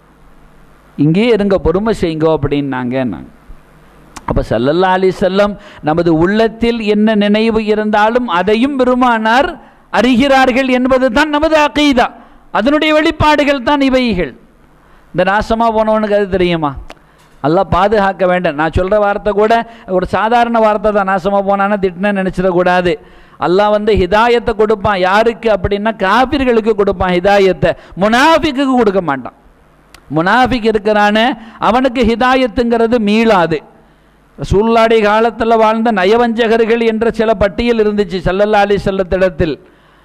இங்கேயே இருங்க பொறுமை செய்யுங்க அப்படின்னாங்க நான் அப்போ சல்லல்லா அலி செல்லம் நமது உள்ளத்தில் என்ன நினைவு இருந்தாலும் அதையும் பெருமானார் அறிகிறார்கள் என்பது தான் நமது அகீதா அதனுடைய வெளிப்பாடுகள் தான் இவைகள் இந்த நாசமாக போனவனுக்கு அது தெரியுமா அல்லாஹ் பாதுகாக்க வேண்டும் நான் சொல்கிற வார்த்தை கூட ஒரு சாதாரண வார்த்தை தான் நாசமாக போனான்னு திட்டினேன்னு நினச்சிடக்கூடாது அல்லாஹ் வந்து ஹிதாயத்தை கொடுப்பான் யாருக்கு அப்படின்னா காபிர்களுக்கு கொடுப்பான் ஹிதாயத்தை முனாஃபிக்கு கொடுக்க மாட்டான் முனாஃபிக் இருக்கிறானே அவனுக்கு ஹிதாயத்துங்கிறது மீளாது சூழ்நாடி காலத்தில் வாழ்ந்த நயவஞ்சகர்கள் என்ற சில பட்டியல் இருந்துச்சு சல்லல்லா அலி செல்லத்திடத்தில்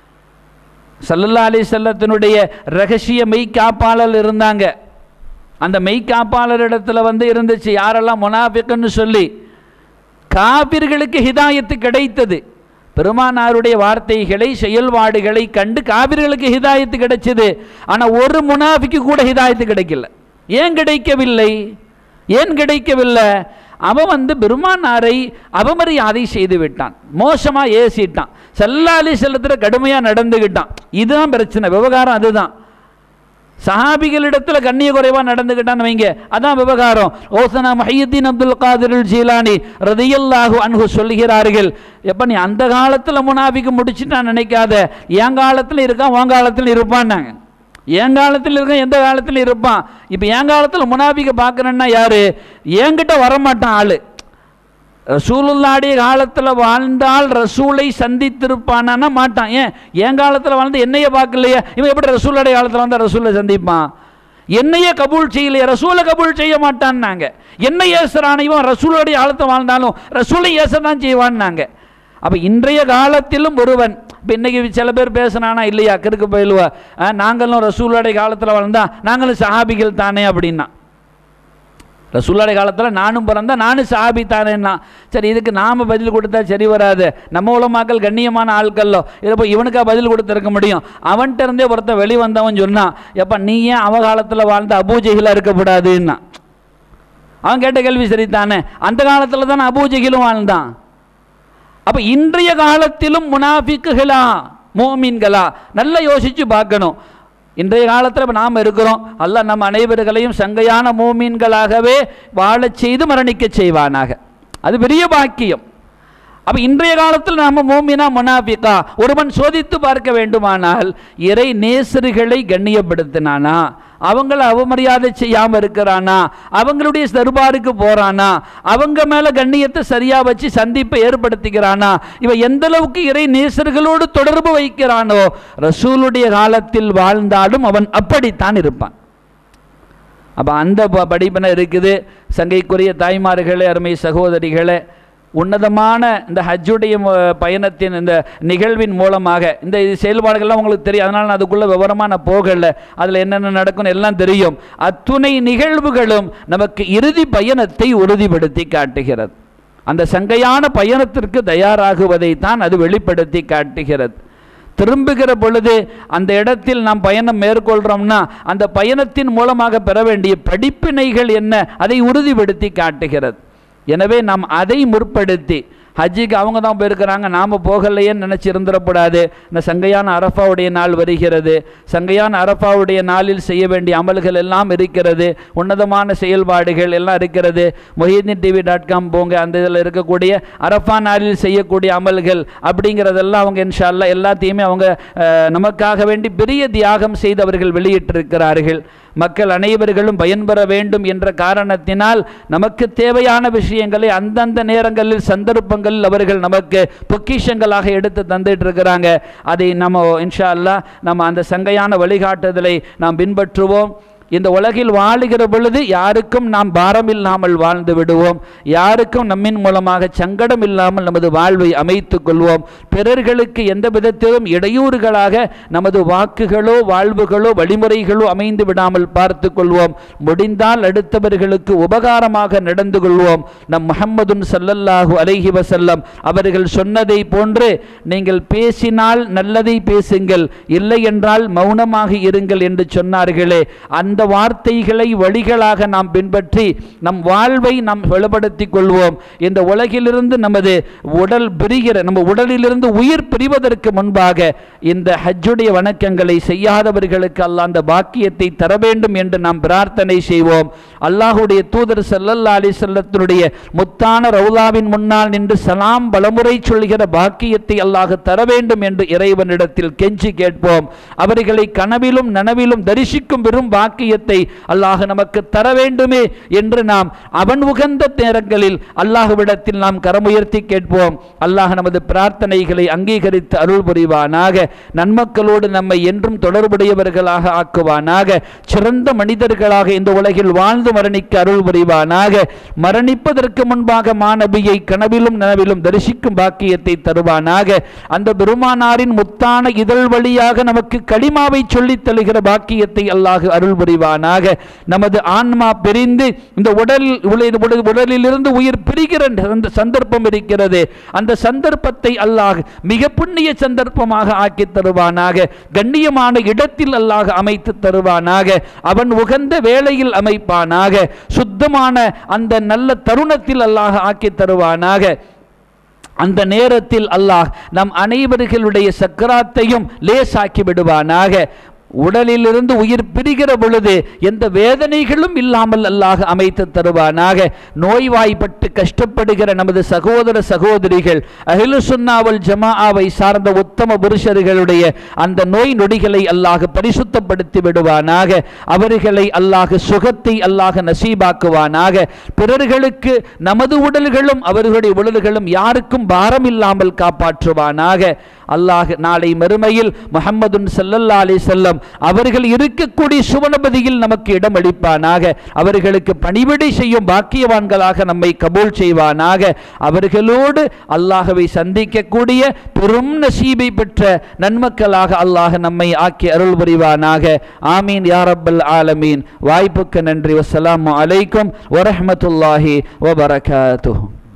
சல்லல்லா அலி செல்லத்தினுடைய ரகசிய மெய்க்காப்பாளர் இருந்தாங்க அந்த மெய்க்காப்பாளர் இடத்துல வந்து இருந்துச்சு யாரெல்லாம் முனாஃபிக்குன்னு சொல்லி காபிர்களுக்கு ஹிதாயத்து கிடைத்தது பெருமானாருடைய வார்த்தைகளை செயல்பாடுகளை கண்டு காபிர்களுக்கு ஹிதாயத்து கிடைச்சது ஆனால் ஒரு முனாஃபிக்கு கூட ஹிதாயத்து கிடைக்கல ஏன் கிடைக்கவில்லை ஏன் கிடைக்கவில்லை அவன் வந்து பெருமானாரை அவமரியாதை செய்து விட்டான் மோசமாக ஏசிட்டான் செல்லாலி செல்லத்தில் கடுமையாக நடந்துக்கிட்டான் இதுதான் பிரச்சனை விவகாரம் அதுதான் சஹாபிகளிடத்தில் கண்ணிய குறைவாக நடந்துக்கிட்டான்னு வைங்க அதான் விவகாரம் ஓசனா மஹியுத்தீன் அப்துல் காதிர் ஜீலானி ரதியல்லாஹு அன்ஹு சொல்லுகிறார்கள் எப்போ நீ அந்த காலத்தில் முனாபிக்கு முடிச்சுட்டான் நினைக்காத என் காலத்தில் இருக்கான் உன் காலத்தில் இருப்பான்னாங்க என் காலத்தில் இருக்கான் எந்த காலத்தில் இருப்பான் இப்போ என் காலத்தில் முனாபிக்க பார்க்குறேன்னா யாரு என்கிட்ட வரமாட்டான் ஆள் ரசூலுல்லாடைய காலத்தில் வாழ்ந்தால் ரசூலை சந்தித்திருப்பானா மாட்டான் ஏன் என் காலத்தில் வாழ்ந்து என்னையே பார்க்கலையே இவன் எப்படி ரசூலுடைய காலத்தில் வந்தால் ரசூலை சந்திப்பான் என்னையே கபூல் செய்யலையே ரசூலை கபூல் செய்ய மாட்டான்னாங்க என்ன ஏசுறான் இவன் ரசூலுடைய காலத்தில் வாழ்ந்தாலும் ரசூலை ஏச தான் செய்வான்னாங்க அப்போ இன்றைய காலத்திலும் ஒருவன் இப்போ இன்றைக்கி சில பேர் பேசுனானா இல்லையா கிறுக்கு பயிலுவா ஆ, நாங்களும் ரசூலுடைய காலத்தில் வாழ்ந்தா நாங்களும் சஹாபிகள் தானே அப்படின்னா ரசூல்லாடைய காலத்தில் நானும் பிறந்தா நானும் சாபி தானேன்னா சரி இதுக்கு நாம் பதில் கொடுத்தா சரி வராது நம்ம உலமாக்கள் கண்ணியமான ஆட்களோ இப்போ இவனுக்கா பதில் கொடுத்துருக்க முடியும் அவன்கிட்ட இருந்தே ஒருத்தன் வெளி வந்தவன் சொன்னான் எப்போ நீ ஏன் அவ காலத்தில் வாழ்ந்த அபூஜைகளாக இருக்கக்கூடாதுன்னா அவன் கேட்ட கேள்வி சரிதானே அந்த காலத்தில் தானே அபூஜைகளும் வாழ்ந்தான் அப்போ இன்றைய காலத்திலும் முனாஃபிக்குகளா மோமீன்களா நல்லா யோசித்து பார்க்கணும் இன்றைய காலத்தில் இப்போ நாம் இருக்கிறோம் அல்லாஹ் நம்ம அனைவர்களையும் சங்கையான மோமீன்களாகவே வாழச் செய்து மரணிக்க செய்வானாக அது பெரிய பாக்கியம் அப்ப இன்றைய காலத்தில் நாம மோமினா முனாபிகா ஒருவன் சோதித்து பார்க்க வேண்டுமானால் இறை நேசர்களை கண்ணியப்படுத்தினானா அவங்கள அவமரியாதை செய்யாம இருக்கிறானா அவங்களுடைய தர்பாருக்கு போறானா அவங்க மேல கண்ணியத்தை சரியா வச்சு சந்திப்பை ஏற்படுத்திக்கிறானா இவன் எந்த அளவுக்கு இறை நேசர்களோடு தொடர்பு வைக்கிறானோ ரசூலுடைய காலத்தில் வாழ்ந்தாலும் அவன் அப்படித்தான் இருப்பான் அப்போ அந்த ப- படிப்பினை இருக்குது சங்கைக்குரிய தாய்மார்களே அருமை சகோதரிகளே உன்னதமான இந்த ஹஜ்ஜுடைய மு- பயணத்தின் இந்த நிகழ்வின் மூலமாக இந்த இது செயல்பாடுகள்லாம் உங்களுக்கு தெரியும் அதனால் நான் அதுக்குள்ளே விவரமாக நான் போகலை அதில் என்னென்ன நடக்கும்னு எல்லாம் தெரியும் அத்துணை நிகழ்வுகளும் நமக்கு இறுதி பயணத்தை உறுதிப்படுத்தி காட்டுகிறது அந்த சங்கையான பயணத்திற்கு தயாராகுவதை தான் அது வெளிப்படுத்தி காட்டுகிறது திரும்புகிற பொழுது அந்த இடத்தில் நாம் பயணம் மேற்கொள்கிறோம்னா அந்த பயணத்தின் மூலமாக பெற வேண்டிய படிப்பினைகள் என்ன அதை உறுதிப்படுத்தி காட்டுகிறது எனவே நாம் அதை முற்படுத்தி ஹஜ்ஜிக்கு அவங்க தான் போயிருக்கிறாங்க நாம் போகலையேன்னு நினச்சி இருந்துடக்கூடாது இந்த சங்கையான அரஃபாவுடைய நாள் வருகிறது சங்கையான அரஃபாவுடைய நாளில் செய்ய வேண்டிய அமல்கள் எல்லாம் இருக்கிறது உன்னதமான செயல்பாடுகள் எல்லாம் இருக்கிறது மொஹீதீன் டிவி டாட் காம் போங்க அந்த இதில் இருக்கக்கூடிய அரஃபா நாளில் செய்யக்கூடிய அமல்கள் அப்படிங்கிறதெல்லாம் அவங்க இன்ஷா அல்லாஹ் எல்லாத்தையுமே அவங்க அஹ், நமக்காக வேண்டி பெரிய தியாகம் செய்து அவர்கள் வெளியிட்டிருக்கிறார்கள் மக்கள் அனைவர்களும் பயன்பெற வேண்டும் என்ற காரணத்தினால் நமக்கு தேவையான விஷயங்களை அந்தந்த நேரங்களில் சந்தர்ப்பங்களில் அவர்கள் நமக்கு பொக்கிஷங்களாக எடுத்து தந்துட்டு இருக்கிறாங்க அதை நம்ம இன்ஷா அல்லாஹ் நம்ம அந்த சங்கையான வழிகாட்டுதலை நாம் பின்பற்றுவோம் இந்த உலகில் வாழுகிற பொழுது யாருக்கும் நாம் பாரம் இல்லாமல் வாழ்ந்து விடுவோம் யாருக்கும் நம்மின் மூலமாக சங்கடம் இல்லாமல் நமது வாழ்வை அமைத்துக் கொள்வோம் பிறர்களுக்கு எந்த விதத்திலும் இடையூறுகளாக நமது வாக்குகளோ வாழ்வுகளோ வழிமுறைகளோ அமைந்து விடாமல் பார்த்து கொள்வோம் முடிந்தால் அடுத்தவர்களுக்கு உபகாரமாக நடந்து கொள்வோம் நம் முஹம்மதுன் ஸல்லல்லாஹு அலைஹி வஸல்லம் அவர்கள் சொன்னதை போன்று நீங்கள் பேசினால் நல்லதை பேசுங்கள் இல்லை என்றால் மௌனமாக இருங்கள் என்று சொன்னார்களே அந்த வார்த்தைகளை வழிகளாக நாம் பின்பற்றி நம் வாழ்வை நாம் வெளிப்படுத்திக் கொள்வோம் இந்த உலகிலிருந்து நமது உடல் பிரிகிற நம்ம உடலிலிருந்து உயிர் பிரிவதற்கு முன்பாக இந்த ஹஜ்ஜுடைய வணக்கங்களை செய்யாதவர்களுக்கு அல்லாஹ் அந்த பாக்கியத்தை தர வேண்டும் என்று நாம் பிரார்த்தனை செய்வோம் அல்லாஹுடைய தூதர் ஸல்லல்லாஹு அலைஹி வஸல்லத்தினுடைய முத்தான ரவுலாவின் முன்னால் நின்று சலாம் பலமுறை சொல்கிற பாக்கியத்தை அல்லாஹ் தர வேண்டும் என்று இறைவனிடத்தில் கெஞ்சி கேட்போம் அவர்களை கனவிலும் நனவிலும் தரிசிக்கும் பெரும் பாக்கியத்தை அல்லாஹ் நமக்கு தர வேண்டுமே என்று நாம் அவன் உகந்த நேரங்களில் அல்லாஹ்விடத்தில் நாம் கரமுயர்த்தி கேட்போம் அல்லாஹ் நமது பிரார்த்தனைகளை அங்கீகரித்து அருள் புரிவானாக நன்மக்களோடு நம்மை என்றும் தொடர்புடையவர்களாக ஆக்குவானாக சிறந்த மனிதர்களாக இந்த உலகில் வாழ்ந்து மரணிக்க அருள் புரிவானாக மரணிப்பதற்கு முன்பாக மாநபியை கனவிலும் நனவிலும் தரிசிக்கும் பாக்கியத்தை தருவானாக அந்த பெருமானாரின் முத்தான இதழ் வழியாக நமக்கு களிமாவை சொல்லித் தருகிற பாக்கியத்தை அல்லாஹ் அருள் புரிவானாக நமது ஆன்மா பிரிந்து இந்த உடல் உடல் உடல்- உடலிலிருந்து உயிர் பிரிகிற அந்த சந்தர்ப்பம் இருக்கிறது அந்த சந்தர்ப்பத்தை அல்லாஹ் மிக புண்ணிய சந்தர்ப்பமாக ஆக்கி தருவானாக கண்ணியமான இடத்தில் அல்லாஹ் அமைத்து தருவானாக அவன் உகந்த வேளையில் அமைப்பானாக சுத்தமான அந்த நல்ல தருணத்தில் அல்லாஹ் ஆக்கி தருவானாக அந்த நேரத்தில் அல்லாஹ் நம் அனைவர்களுடைய சக்கராத்தையும் லேசாக்கி விடுவானாக உடலிலிருந்து உயிர் பிரிகிற பொழுது எந்த வேதனைகளும் இல்லாமல் அல்லாஹ் அமைத்து தருவானாக நோய்வாய்ப்பட்டு கஷ்டப்படுகிற நமது சகோதர சகோதரிகள் அஹிலு சுன்னாவல் ஜமாஆவை சார்ந்த உத்தம புருஷர்களுடைய அந்த நோய் நொடிகளை அல்லாஹ் பரிசுத்தப்படுத்தி விடுவானாக அவர்களை அல்லாஹ் சுகத்தை அல்லாஹ் நசீபாக்குவானாக பிறர்களுக்கு நமது உடல்களும் அவர்களுடைய உடல்களும் யாருக்கும் பாரம் இல்லாமல் காப்பாற்றுவானாக அல்லாஹ் நாளை மறுமையில் முஹம்மதுன் ஸல்லல்லாஹு அலைஹி வஸல்லம் அவர்கள் இருக்கக்கூடிய சுவனபதியில் நமக்கு இடம் அளிப்பானாக அவர்களுக்கு பணிவிடை செய்யும் பாக்கியவான்களாக நம்மை கபூல் செய்வானாக அவர்களோடு அல்லாஹவை சந்திக்கக்கூடிய பெரும் நசீபை பெற்ற நன்மக்களாக அல்லாஹ் நம்மை ஆக்கி அருள் புரிவானாக ஆமீன் யா ரப்பல் ஆலமீன் வாய்ப்புக்கு நன்றி வஸ்ஸலாமு அலைக்கும் வரஹ்மத்துல்லாஹி வபரகாத்துஹு